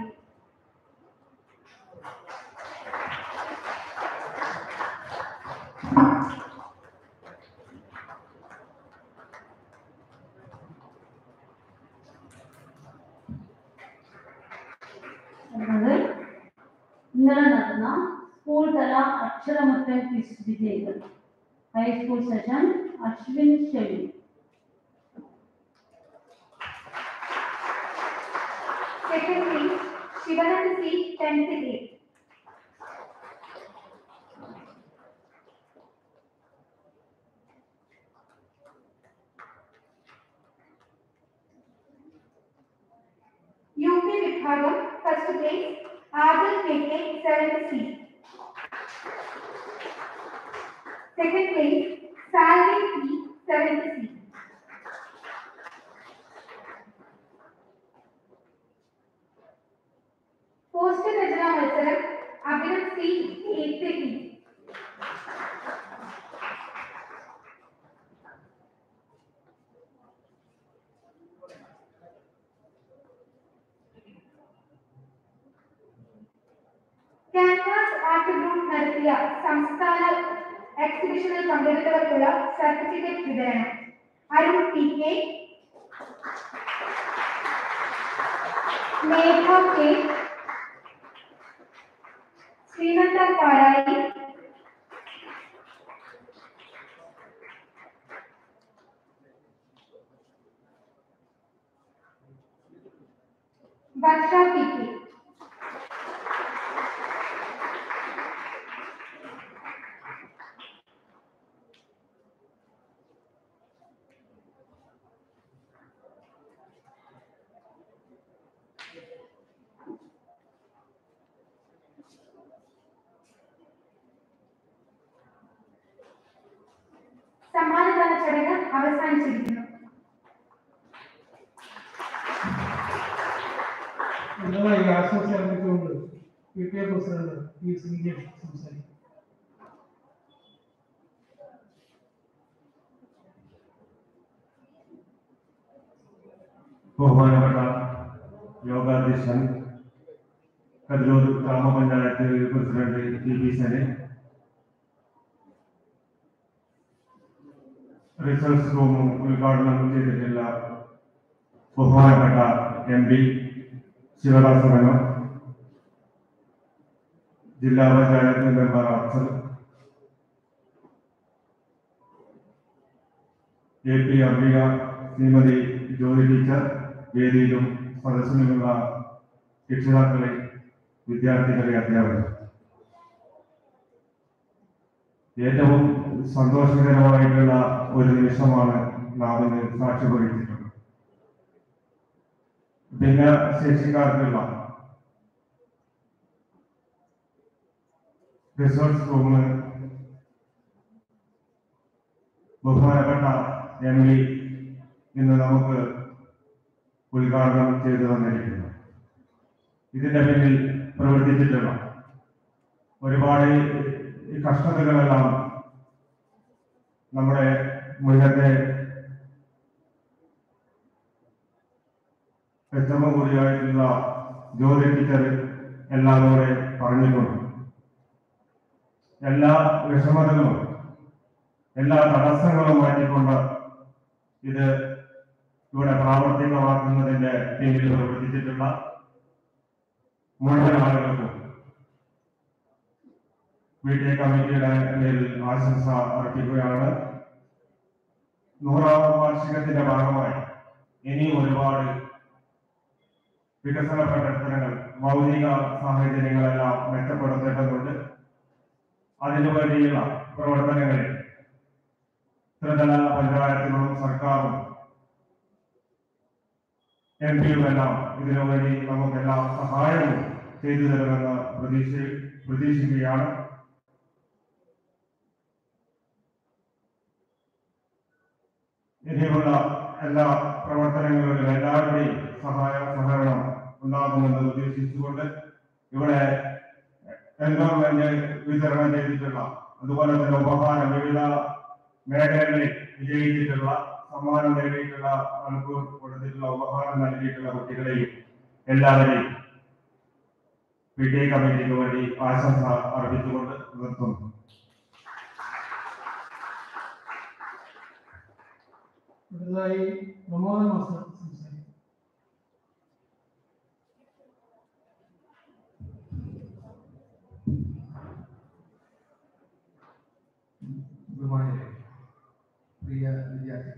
അടുത്തത് ഇന്നലെ നടന്ന സ്കൂൾ തല അക്ഷരമുറ്റം ക്വിസ് വിജയികൾ ഹൈസ്കൂൾ സെഷൻ അശ്വിൻ ഷെവി second place Shivananda C tenth A U P വിഭാഗം first place Adil K K seventh C second place Salvi P seventh C poster രചനാ മത്സരം Abhinav C eighth T canvas art group നടത്തിയ സംസ്ഥാന എക്സിബിഷനിൽ പങ്കെടുത്തവർക്കുള്ള സർട്ടിഫിക്കറ്റ് വിതരണം Arun P K Megha K Sreenanda പാടായി വർഷ പി കെ സമ്മാനദാന ചടങ്ങ് അവസാനിച്ചിരിക്കുന്നു ഞങ്ങളെ ആശംസിച്ചുകൊണ്ട് P T A president P Sreejan സംസാരിക്കും ബഹുമാനപ്പെട്ട യോഗാധ്യക്ഷൻ കതിരൂർ ഗ്രാമപഞ്ചായത്ത് പ്രസിഡന്റ് ടി പി സനെ റിസർച്ച് റൂം ഉദ്ഘാടനം ചെയ്തിട്ടുള്ള ബഹുമാനപ്പെട്ട എം പി ശിവദാസ് മേനോൻ ജില്ലാ panchayat member Afzal A P Ambika Shrimathi Jyothi teacher വേദിയിലും സദസ്സിലുമുള്ള രക്ഷിതാക്കളെ വിദ്യാർത്ഥികളെ അധ്യാപകർ ഏറ്റവും സന്തോഷകരമായിട്ടുള്ള ഒരു നിമിഷമാണ് നാം ഇന്ന് സാക്ഷി വഹിച്ചിട്ടുള്ളത് ഭിന്നശേഷിക്കാർക്കുള്ള റിസോർട്സ് റൂം ബഹുമാനപ്പെട്ട എം പി ഇന്ന് നമുക്ക് ഉദ്ഘാടനം ചെയ്തു തന്നിരിക്കുന്നു ഇതിന്റെ പിന്നിൽ പ്രവർത്തിച്ചിട്ടുള്ള ഒരുപാട് ഈ കഷ്ടതകളെല്ലാം നമ്മുടെ മുന്നത്തെ എച്ചമ്മ കൂടിയായിട്ടുള്ള ജ്യോതി ടീച്ചർ എല്ലാം കൂടെ പറഞ്ഞിട്ടുണ്ട് എല്ലാ വിഷമതകളും എല്ലാ തടസ്സങ്ങളും മാറ്റിക്കൊണ്ട് ഇത് ഇവിടെ പ്രാവർത്തികമാക്കുന്നതിന്റെ പിന്നിൽ പ്രവർത്തിച്ചിട്ടുള്ള മുഴുവൻ ആളുകൾക്കും പി ടി എ കമ്മിറ്റിയുടെ പേരിൽ ആശംസ അർപ്പിക്കുകയാണ് നൂറാം വാർഷികത്തിന്റെ ഭാഗമായി ഇനി ഒരുപാട് വികസന പ്രവർത്തനങ്ങൾ ഭൗതിക സാഹചര്യങ്ങളെല്ലാം മെച്ചപ്പെടുത്തേണ്ടതുണ്ട് അതിനു വേണ്ടിയുള്ള പ്രവർത്തനങ്ങളിൽ ത്രിതല പഞ്ചായത്തുകളും സർക്കാരും എം പിയുമെല്ലാം ഇതിനു വേണ്ടി നമുക്കെല്ലാം സഹായവും ചെയ്തു തരുമെന്ന് പ്രതീക്ഷ പ്രതീക്ഷിക്കുകയാണ് ഇനിയുള്ള എല്ലാ പ്രവർത്തനങ്ങളിലും എല്ലാവരുടെയും സഹായ സഹകരണം ഉണ്ടാകുമെന്ന് പ്രതീക്ഷിച്ചുകൊണ്ട് ഇവിടെ എൻവയോൺമെന്റ് വിതരണം ചെയ്തിട്ടുള്ള അതുപോലെ തന്നെ ഉപഹാരം വിവിധ മേഖലകളിൽ വിജയിച്ചിട്ടുള്ള സമ്മാനം നേടിയിട്ടുള്ള ആൾക്ക് കൊടുത്തിട്ടുള്ള ഉപഹാരം നൽകിയിട്ടുള്ള കുട്ടികളെയും എല്ലാവരെയും പി ടി എ കമ്മിറ്റിക്ക് വേണ്ടി ആശംസ അർപ്പിച്ചുകൊണ്ട് നിർത്തുന്നു അടുത്തതായി പ്രമോദൻ മാസ്റ്റർ സംസാരിക്കും ബഹുമാനികളെ പ്രിയ വിദ്യാർത്ഥികൾ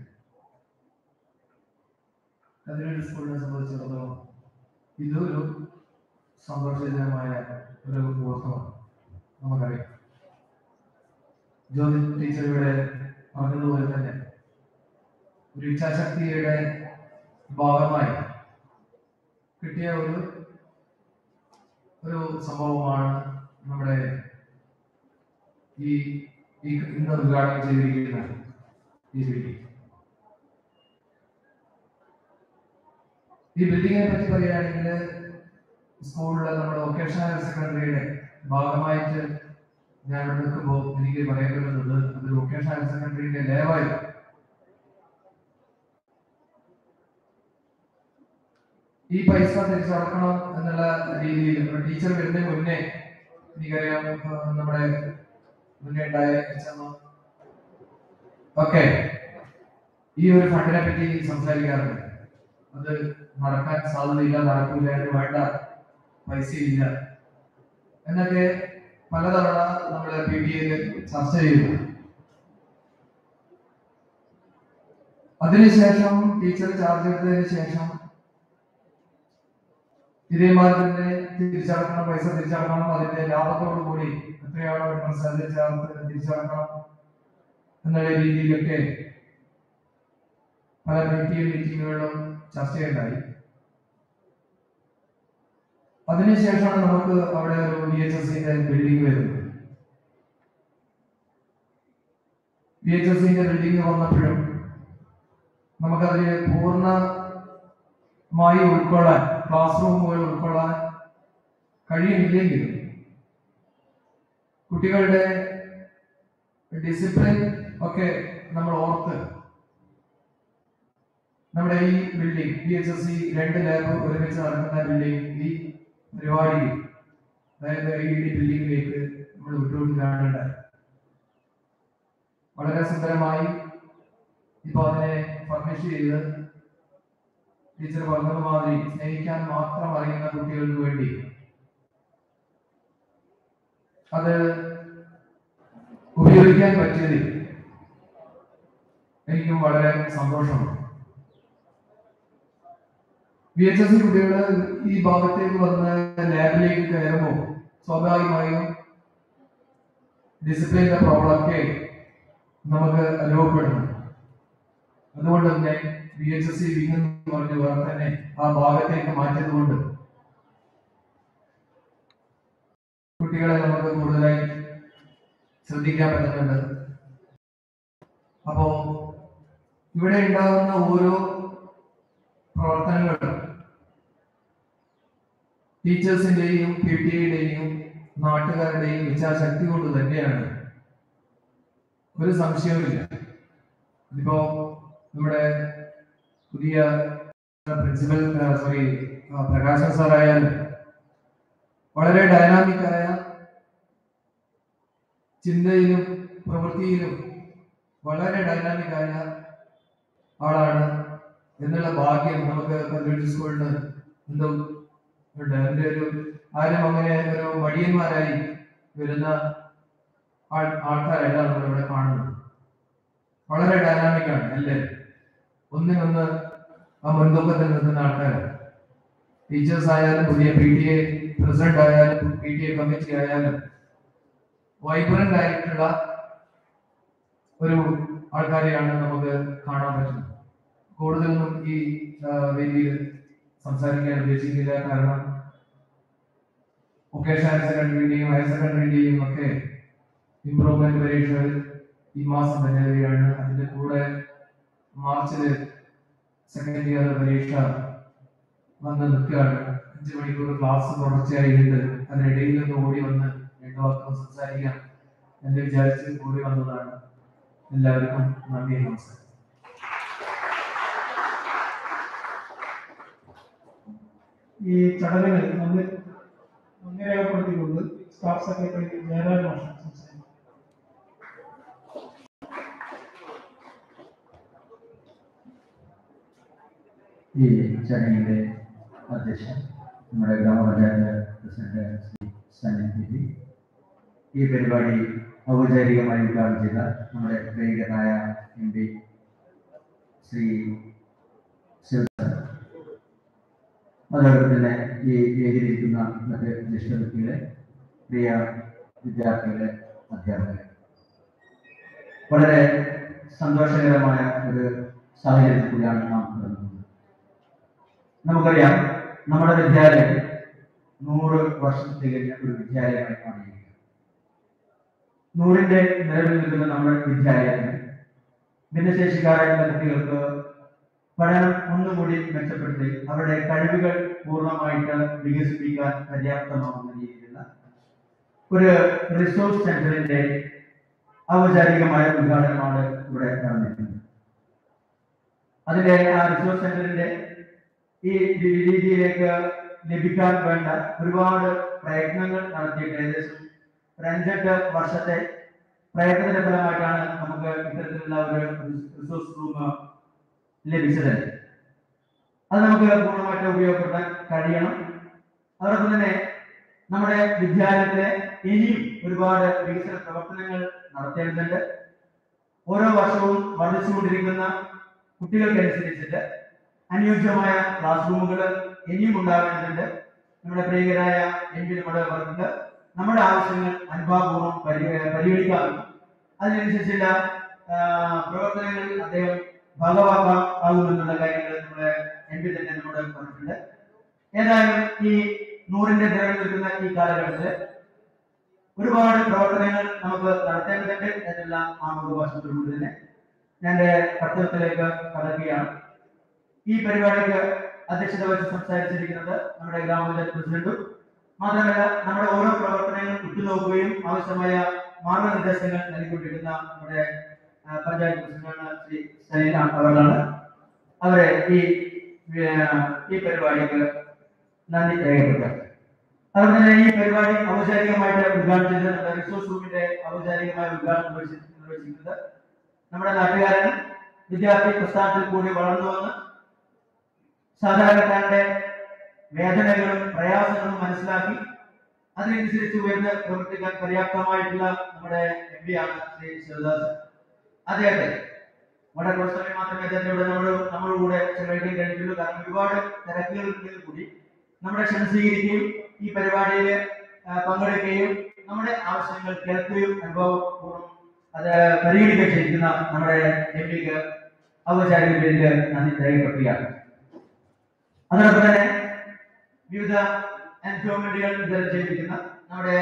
കതിരടി സ്കൂളിനെ സംബന്ധിച്ചിടത്തോളം ഇതൊരു സന്തോഷജനകമായ ഒരു മുഹൂർത്തമാണ് നമുക്കറിയാം ജ്യോതി ടീച്ചർ ഇവിടെ പറഞ്ഞതുപോലെ തന്നെ ഒരു ഇച്ഛാശക്തിയുടെ ഭാഗമായി കിട്ടിയ ഒരു ഒരു സംഭവമാണ് നമ്മുടെ ഈ ഈ ഇന്ന് ഉദ്ഘാടനം ചെയ്തിരിക്കുന്ന ഈ ബിൽഡിംഗ് ഈ ബിൽഡിങ്ങിനെ പറ്റി പറയുകയാണെങ്കിൽ സ്കൂളിലെ നമ്മുടെ വൊക്കേഷണൽ ഹയർ സെക്കൻഡറിയുടെ ഭാഗമായിട്ട് ഞാൻ ഇവിടെ നിൽക്കുമ്പോൾ എനിക്ക് പറയാൻ പറ്റുന്നത് അത് വൊക്കേഷണൽ ഹയർ സെക്കൻഡറിയുടെ ലേവായി ഈ പൈസ തിരിച്ചടക്കണം എന്നുള്ള രീതിയിൽ ടീച്ചർ വരുന്നതിന് മുന്നേ എനിക്കറിയാം ആ, നമ്മുടെ മുന്നേ ഉണ്ടായ ഓക്കെ ഈ ഒരു ഫണ്ടിനെ പറ്റി സംസാരിക്കാറുണ്ട് അത് നടക്കാൻ സാധ്യതയില്ല നടക്കൂല അതിന് വേണ്ട പൈസ ഇല്ല എന്നൊക്കെ പലതവണ നമ്മളെ പി ടി എയിൽ ചർച്ച ചെയ്തു അതിനുശേഷം ടീച്ചർ ചാർജ് എടുത്തതിന് ശേഷം ഇതേമാതിരി തന്നെ തിരിച്ചടക്കണം പൈസ തിരിച്ചടക്കണം അതിന്റെ ലാഭത്തോടു കൂടി എത്രയാണോ ഇൻട്രസ്റ്റ് അതിൽ ചേർത്ത് തിരിച്ചടക്കണം എന്നുള്ള രീതിയിലൊക്കെ പല മീറ്റിംഗ് മീറ്റിങ്ങുകളിലും ചർച്ചയുണ്ടായി അതിനുശേഷമാണ് നമുക്ക് അവിടെ ഒരു വി എച്ച് എസിന്റെ ബിൽഡിംഗ് വരുന്നത് വി എച്ച് എസിന്റെ ബിൽഡിംഗ് വന്നപ്പോഴും നമുക്കതിൽ പൂർണ്ണമായി ഉൾക്കൊള്ളാൻ ക്ലാസ് റൂമുകൾ ഉൾക്കൊള്ളാൻ കഴിയുന്നില്ലെങ്കിലും കുട്ടികളുടെ ഡിസിപ്ലിൻ ഒക്കെ നമ്മൾ ഓർത്ത് നമ്മുടെ ഈ building P H S C രണ്ട് ലാബ് ഒരുമിച്ച് നടക്കുന്ന ബിൽഡിംഗ് ഈ പരിപാടി അതായത് ഈ ബിൽഡിംഗിലേക്ക് നമ്മൾ വിട്ടുകൊടുക്കുകയാണ് വളരെ സുന്ദരമായി ഇപ്പൊ അതിനെ ഫർണിഷ് ചെയ്ത് ടീച്ചർ പറഞ്ഞതുമാതിരി സ്നേഹിക്കാൻ മാത്രം അറിയുന്ന കുട്ടികൾക്ക് വേണ്ടി അത് ഉപയോഗിക്കാൻ പറ്റിയതിൽ എനിക്കും വളരെ സന്തോഷമുണ്ട് ബി എച്ച് എസ് സി കുട്ടികൾ ഈ ഭാഗത്തേക്ക് വന്ന് ലാബിലേക്ക് കയറുമ്പോൾ സ്വാഭാവികമായും ഡിസിപ്ലിന്റെ പ്രോബ്ലം ഒക്കെ നമുക്ക് അനുഭവപ്പെടുന്നു അതുകൊണ്ട് തന്നെ B H S C wing എന്ന് പറഞ്ഞ വേറെ തന്നെ ആ ഭാഗത്തേക്ക് മാറ്റിയത് കൊണ്ട് കുട്ടികളെ നമുക്ക് കൂടുതലായി ശ്രദ്ധിക്കാൻ പറ്റുന്നുണ്ട് അപ്പോ ഇവിടെ ഉണ്ടാകുന്ന ഓരോ പ്രവർത്തനങ്ങളും ടീച്ചേഴ്സിന്റെയും പി ടി എയുടെയും നാട്ടുകാരുടെയും ഇച്ഛാശക്തി കൊണ്ട് തന്നെയാണ് ഒരു സംശയവുമില്ല ഇതിപ്പോ നമ്മുടെ പുതിയ പ്രിൻസിപ്പൽ സോറി പ്രകാശൻ സാർ ആയാലും വളരെ ഡൈനാമിക് ആയ ചിന്തയിലും പ്രവൃത്തിയിലും വളരെ ഡൈനാമിക് ആയ ആളാണ് എന്നുള്ള ഭാഗ്യം നമുക്ക് കമ്മ്യൂണിറ്റി സ്കൂളിന് എന്തോ ഉണ്ട് എൻ്റെ ഒരു ആരും അങ്ങനെ ഒരു മടിയന്മാരായി വരുന്ന ആൾ ആൾക്കാരല്ല നമ്മൾ ഇവിടെ കാണുന്നത് വളരെ ഡൈനാമിക് ആണ് അല്ലേ ഒന്നിനൊന്ന് ആ മുൻതൂക്കത്തിൽ നിൽക്കുന്ന ആൾക്കാരാണ് ടീച്ചേഴ്സ് ആയാലും പുതിയ പി ടി എ പ്രസിഡന്റ് ആയാലും പി ടി എ കമ്മിറ്റി ആയാലും വൈബ്രന്റ് ആയിട്ടുള്ള ഒരു ആൾക്കാരെയാണ് നമുക്ക് കാണാൻ പറ്റുന്നത് കൂടുതലൊന്നും ഈ ആ, വേദിയിൽ സംസാരിക്കാൻ ഉദ്ദേശിക്കില്ല കാരണം വൊക്കേഷൻ ഹയർ സെക്കൻഡറിന്റെയും ഹയർ സെക്കൻഡറിന്റെയും ഒക്കെ ഇംപ്രൂവ്മെന്റ് പരീക്ഷകൾ ഈ മാസം തന്നെ വരികയാണ് അതിന്റെ കൂടെ മാർച്ചില് സെക്കൻഡ് ഇയർ പരീക്ഷ വന്ന് നിൽക്കുകയാണ് അഞ്ച് മണിക്കൂർ ക്ലാസ് തുടർച്ചയായി ഉണ്ട് അതിനിടയിൽ ഒന്ന് ഓടി വന്ന് രണ്ടു വാക്കും സംസാരിക്കാം എന്ന് വിചാരിച്ച് കൂടി വന്നതാണ് എല്ലാവർക്കും നന്ദി നമസ്കാരം ഈ ചടങ്ങുകൾ നന്ദി നന്ദി രേഖപ്പെടുത്തിക്കൊണ്ട് സ്റ്റാഫ് സെക്രട്ടറി ജയരാജ് മാഷ് സംസാരിക്കും ഈ ചടങ്ങിന്റെ അധ്യക്ഷൻ നമ്മുടെ ഗ്രാമപഞ്ചായത്ത് president Shri Sanil P P. ഈ പരിപാടി ഔപചാരികമായി ഉദ്ഘാടനം ചെയ്ത നമ്മുടെ പ്രിയങ്കരനായ എം പി ശ്രീ ശിവസൻ അതോടൊപ്പം തന്നെ ഈ വേദിയിലിരിക്കുന്ന മറ്റ് ജ്യേഷ്ഠ വ്യക്തികളെ പ്രിയ വിദ്യാർത്ഥികളെ അധ്യാപകരെ വളരെ സന്തോഷകരമായ ഒരു സാഹചര്യത്തിൽ കൂടിയാണ് നാം കടന്നത് നമുക്കറിയാം നമ്മുടെ വിദ്യാലയം നൂറ് വർഷം തികഞ്ഞ ഒരു വിദ്യാലയമായി മാറിയിരിക്കുന്നു നൂറിന്റെ നിലവിൽ നിൽക്കുന്ന നമ്മുടെ വിദ്യാലയത്തിന് ഭിന്നശേഷിക്കാരായിട്ടുള്ള കുട്ടികൾക്ക് പഠനം ഒന്നുകൂടി മെച്ചപ്പെടുത്തി അവരുടെ കഴിവുകൾ പൂർണ്ണമായിട്ട് വികസിപ്പിക്കാൻ പര്യാപ്തമാകുന്ന രീതിയിലുള്ള ഒരു റിസോഴ്സ് സെന്ററിന്റെ ഔപചാരികമായ ഉദ്ഘാടനമാണ് ഇവിടെ നടന്നിരിക്കുന്നത് അതിന്റെ ആ റിസോഴ്സ് സെന്ററിന്റെ ഈ രീ- രീതിയിലേക്ക് ലഭിക്കാൻ വേണ്ട ഒരുപാട് പ്രയത്നങ്ങൾ നടത്തിയിട്ട് ഏകദേശം ഒരു അഞ്ചെട്ട് വർഷത്തെ പ്രയത്നത്തിന്റെ ഫലമായിട്ടാണ് നമുക്ക് ഇത്തരത്തിലുള്ള ഒരു റിസോഴ്സ് റൂം ലഭിച്ചത് അത് നമുക്ക് പൂർണ്ണമായിട്ട് ഉപയോഗപ്പെടുത്താൻ കഴിയണം അതോടൊപ്പം തന്നെ നമ്മുടെ വിദ്യാലയത്തിലെ ഇനിയും ഒരുപാട് വികസന പ്രവർത്തനങ്ങൾ നടത്തേണ്ടതുണ്ട് ഓരോ വർഷവും വർദ്ധിച്ചുകൊണ്ടിരിക്കുന്ന കുട്ടികൾക്കനുസരിച്ചിട്ട് അനുയോജ്യമായ ക്ലാസ് റൂമുകൾ ഇനിയും ഉണ്ടാവേണ്ടതുണ്ട് നമ്മുടെ പ്രിയകരായ എം പി നമ്മുടെ പറഞ്ഞിട്ട് നമ്മുടെ ആവശ്യങ്ങൾ അനുഭാവപൂർവ്വം പരി പരിഗണിക്കാറുണ്ട് അതിനനുസരിച്ചുള്ള ആ, പ്രവർത്തനങ്ങൾ അദ്ദേഹം ഭാഗമാക്കാം ആകുമെന്നുള്ള കാര്യങ്ങൾ നമ്മുടെ എം പി തന്നെ നമ്മുടെ പറഞ്ഞിട്ടുണ്ട് ഏതായാലും ഈ നൂറിന്റെ നിറവിൽ നിൽക്കുന്ന ഈ കാലഘട്ടത്തിൽ ഒരുപാട് പ്രവർത്തനങ്ങൾ നമുക്ക് നടത്തേണ്ടതുണ്ട് എന്നുള്ള ആമുഖഭാഷത്തോടുകൂടി തന്നെ ഞാൻ എൻ്റെ കർത്തവ്യത്തിലേക്ക് കടക്കുകയാണ് ഈ പരിപാടിക്ക് അധ്യക്ഷത വഹിച്ച് സംസാരിച്ചിരിക്കുന്നത് നമ്മുടെ ഗ്രാമപഞ്ചായത്ത് പ്രസിഡന്റും മാത്രമല്ല നമ്മുടെ ഓരോ പ്രവർത്തനങ്ങളും ഉറ്റുനോക്കുകയും ആവശ്യമായ മാർഗനിർദ്ദേശങ്ങൾ നൽകിക്കൊണ്ടിരിക്കുന്ന നമ്മുടെ ആ, പഞ്ചായത്ത് പ്രസിഡന്റാണ് ശ്രീ സലീൽ അവരാണ് അവരെ ഈ ആ, ഈ പരിപാടിക്ക് നന്ദി രേഖപ്പെടുത്താം അതുപോലെ തന്നെ ഈ പരിപാടി ഔപചാരികമായിട്ട് ഉദ്ഘാടനം ചെയ്ത് നമ്മുടെ റിസോഴ്സ് റൂമിന്റെ ഔപചാരികമായ ഉദ്ഘാടനം നിർവഹിച്ചി- നിർവഹിച്ചിരിക്കുന്നത് നമ്മുടെ നാട്ടുകാരൻ വിദ്യാർത്ഥി പ്രസ്ഥാനത്തിൽ കൂടി വളർന്നു വന്ന് സാധാരണക്കാരുടെ വേദനകളും പ്രയാസങ്ങളും മനസ്സിലാക്കി അതിനനുസരിച്ച് ഉയർന്ന് പ്രവർത്തിക്കാൻ പര്യാപ്തമായിട്ടുള്ള നമ്മുടെ എം പി ആണ് ശ്രീ ശിവദാസ് അദ്ദേഹത്തെ വളരെ കുറച്ച് സമയം മാത്രമേ അദ്ദേഹത്തോട് നമ്മൾ നമ്മുടെ കൂടെ ചെലവഴിക്കാൻ കഴിഞ്ഞുള്ളൂ കാരണം ഒരുപാട് തിരക്കുകളുണ്ടെങ്കിൽ കൂടി നമ്മുടെ ക്ഷണം സ്വീകരിക്കുകയും ഈ പരിപാടിയിൽ ആ, പങ്കെടുക്കുകയും നമ്മുടെ ആവശ്യങ്ങൾ കേൾക്കുകയും അനുഭവപൂർവ്വം അത് പരിഗണിക്കുകയും ചെയ്തിരിക്കുന്ന നമ്മുടെ എം പിക്ക് ഔപചാരിക പേരിൽ നന്ദി രേഖപ്പെടുത്തുകയാണ് അതോടൊപ്പം തന്നെ വിവിധ എൻജോയ്മെന്റുകൾ വിതരണം ചെയ്തിരിക്കുന്ന നമ്മുടെ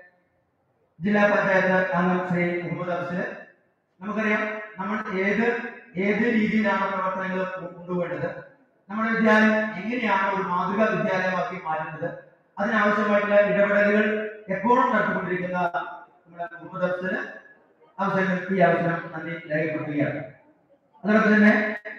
ജില്ലാ പഞ്ചായത്ത് അംഗം ശ്രീ മുഹമ്മദ് അഫ്സല് നമുക്കറിയാം നമ്മൾ ഏത് ഏത് രീതിയിലാണ് പ്രവർത്തനങ്ങൾ കൊണ്ടുപോകേണ്ടത് നമ്മുടെ വിദ്യാലയം എങ്ങനെയാണ് ഒരു മാതൃകാ വിദ്യാലയമാക്കി മാറ്റുന്നത് അതിനാവശ്യമായിട്ടുള്ള ഇടപെടലുകൾ എപ്പോഴും നടത്തിക്കൊണ്ടിരിക്കുന്ന നമ്മുടെ മുഹമ്മദ് അഫ്സല് അവസരത്തിൽ ഈ അവസരം നന്ദി രേഖപ്പെടുത്തുകയാണ് അതോടൊപ്പം തന്നെ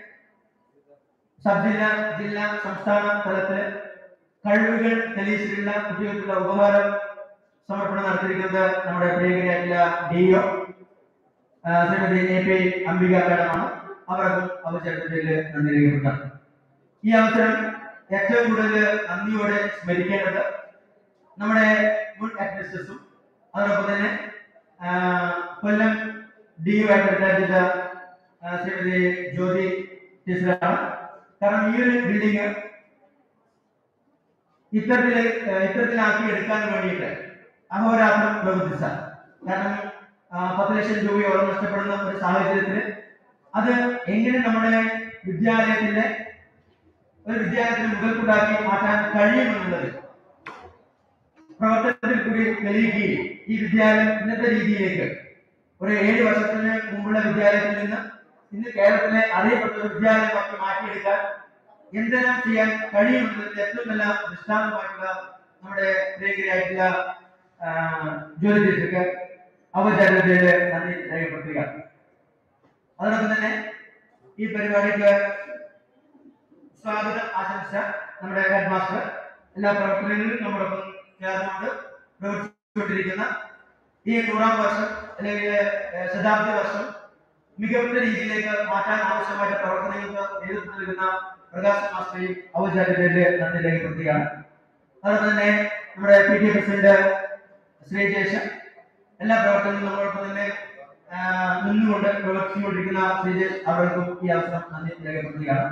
സബ് ജില്ലാ ജില്ലാ സംസ്ഥാന തലത്തില് കഴിവുകൾ തെളിയിച്ചിട്ടുള്ള കുട്ടികൾക്കുള്ള ഉപഹാരം സമർപ്പണം നടത്തിയിരിക്കുന്നത് നമ്മുടെ പ്രിയകരിയായിട്ടുള്ള DO Shrimathi A P Ambika മാഡമാണ് അവർക്കും അവസരത്തിൽ നന്ദി രേഖപ്പെടുത്താം ഈ അവസരം ഏറ്റവും കൂടുതൽ നന്ദിയോടെ സ്മരിക്കേണ്ടത് നമ്മുടെ മുൻ അഡ്മിനിസ്ട്രേറ്റർസും അതോടൊപ്പം തന്നെ ആ, കൊല്ലം ഡി യു ആയിട്ട് റിട്ടയർ ചെയ്ത ആ, ശ്രീമതി ജ്യോതി ടീച്ചറാണ് കാരണം ഈ ഒരു ബിൽഡിംഗ് ഇത്തരത്തില് ഏഹ് ഇത്തരത്തിലാക്കി എടുക്കാൻ വേണ്ടിയിട്ട് അഹോരാത്രം പ്രവർത്തിച്ച കാരണം ആ, പത്ത് ലക്ഷം രൂപയോളം നഷ്ടപ്പെടുന്ന ഒരു സാഹചര്യത്തിൽ അത് എങ്ങനെ നമ്മുടെ വിദ്യാലയത്തിന്റെ ഒരു വിദ്യാലയത്തിന് മുതൽക്കൂട്ടാക്കി മാറ്റാൻ കഴിയുമെന്നുള്ളത് പ്രവർത്തനത്തിൽ കൂടി തെളിയിക്കുകയും ഈ വിദ്യാലയം ഇന്നത്തെ രീതിയിലേക്ക് ഒരു ഏഴ് വർഷത്തിന് മുമ്പുള്ള വിദ്യാലയത്തിൽ നിന്ന് ഇന്ന് കേരളത്തിലെ അറിയപ്പെട്ട ഒരു വിദ്യാലയമാക്കി മാറ്റിയെടുക്കാൻ എന്തെല്ലാം ചെയ്യാൻ കഴിയുമെന്നതിന്റെ ഏറ്റവും നല്ല ദൃഷ്ടാന്തമായിട്ടുള്ള നമ്മുടെ പ്രിയകരിയായിട്ടുള്ള ആ, ജ്യോതി ടീച്ചർക്ക് ഔപചാരികതയിൽ നന്ദി രേഖപ്പെടുത്തുകയാണ് അതോടൊപ്പം തന്നെ ഈ പരിപാടിക്ക് സ്വാഗതം ആശംസ നമ്മുടെ ഹെഡ് മാസ്റ്റർ എല്ലാ പ്രവർത്തനങ്ങളിലും നമ്മോടൊപ്പം ചേർന്നുകൊണ്ട് പ്രവർത്തിച്ചുകൊണ്ടിരിക്കുന്ന ഈ നൂറാം വർഷം അല്ലെങ്കിൽ ഏഹ്, ശതാബ്ദി വർഷം മികവുറ്റ രീതിയിലേക്ക് മാറ്റാൻ ആവശ്യമായ പ്രവർത്തനങ്ങൾക്ക് നേതൃത്വം നൽകുന്ന പ്രകാശ് മാസ്റ്ററെയും ഔപചാരികതയിൽ നന്ദി രേഖപ്പെടുത്തുകയാണ് അതോടൊപ്പം തന്നെ നമ്മുടെ P T A president Shri Jeshan എല്ലാ പ്രവർത്തനങ്ങളും നമ്മളോടൊപ്പം തന്നെ ആ, നിന്നുകൊണ്ട് പ്രവർത്തിച്ചുകൊണ്ടിരിക്കുന്ന ശ്രീജേഷ് അവർക്കും ഈ അവസരം നന്ദി രേഖപ്പെടുത്തുകയാണ്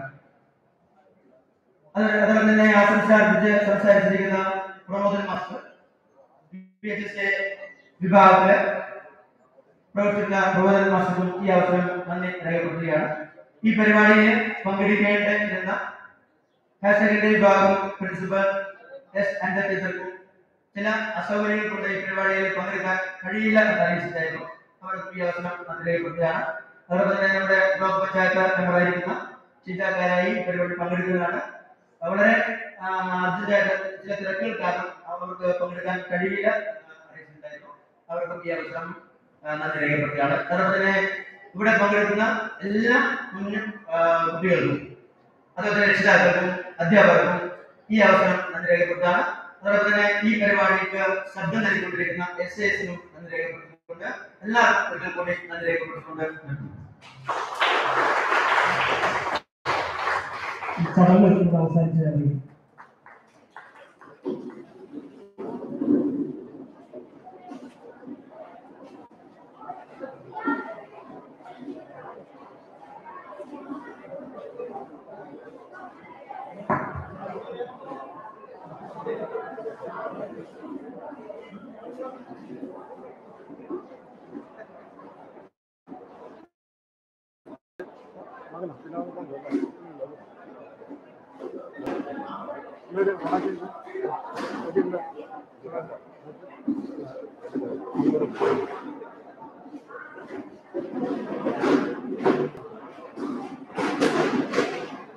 അത് അതുപോലെ തന്നെ ആശംസ അർപ്പിച്ച് സംസാരിച്ചിരിക്കുന്ന Pramodan master P H S A വിഭാഗത്തിലെ പ്രവർത്തിക്കുന്ന പ്രബോധന മാസ്റ്റർക്കും ഈ അവസരം നന്ദി രേഖപ്പെടുത്തുകയാണ് ഈ പരിപാടിയിൽ പങ്കെടുക്കേണ്ടിരുന്ന ഹയർ സെക്കൻഡറി വിഭാഗം പ്രിൻസിപ്പൽ എസ് അൻഡർ ടീച്ചർക്കും ചില അസൗകര്യങ്ങൾ കൊണ്ട് ഈ പരിപാടിയിൽ പങ്കെടുക്കാൻ കഴിയില്ല എന്ന് അറിയിച്ചിട്ടായിരുന്നു അവർക്ക് ഈ അവസരം നന്ദി രേഖപ്പെടുത്തുകയാണ് അതോടൊപ്പം തന്നെ നമ്മുടെ ബ്ലോക്ക് പഞ്ചായത്ത് മെമ്പറായിരിക്കുന്ന ചിന്താക്കാരായി ഈ പരിപാടി പങ്കെടുക്കുന്നതാണ് വളരെ അർജന്റായിട്ട് ചില തിരക്കുകൾ കാരണം അവർക്ക് പങ്കെടുക്കാൻ കഴിയില്ല എന്ന് അറിയിച്ചിട്ടുണ്ടായിരുന്നു അവർക്കും ഈ അവസരം ആ, നന്ദി രേഖപ്പെടുത്തുകയാണ് അതോടൊപ്പം തന്നെ ഇവിടെ പങ്കെടുക്കുന്ന എല്ലാ കുഞ്ഞു ആ, കുട്ടികൾക്കും അതുപോലെ തന്നെ രക്ഷിതാക്കൾക്കും അധ്യാപകർക്കും ഈ അവസരം നന്ദി രേഖപ്പെടുത്തുകയാണ് അതോടൊപ്പം തന്നെ ഈ പരിപാടിക്ക് ശബ്ദം നൽകിക്കൊണ്ടിരിക്കുന്ന എസ് എസിനും നന്ദി രേഖപ്പെടുത്തിക്കൊണ്ട് എല്ലാ കുട്ടികൾക്കും കൂടി നന്ദി രേഖപ്പെടുത്തിക്കൊണ്ട് നിർത്തുന്നു. ചടങ്ങ് ഇവിടെ അവസാനിച്ചു കഴിഞ്ഞു Thank you.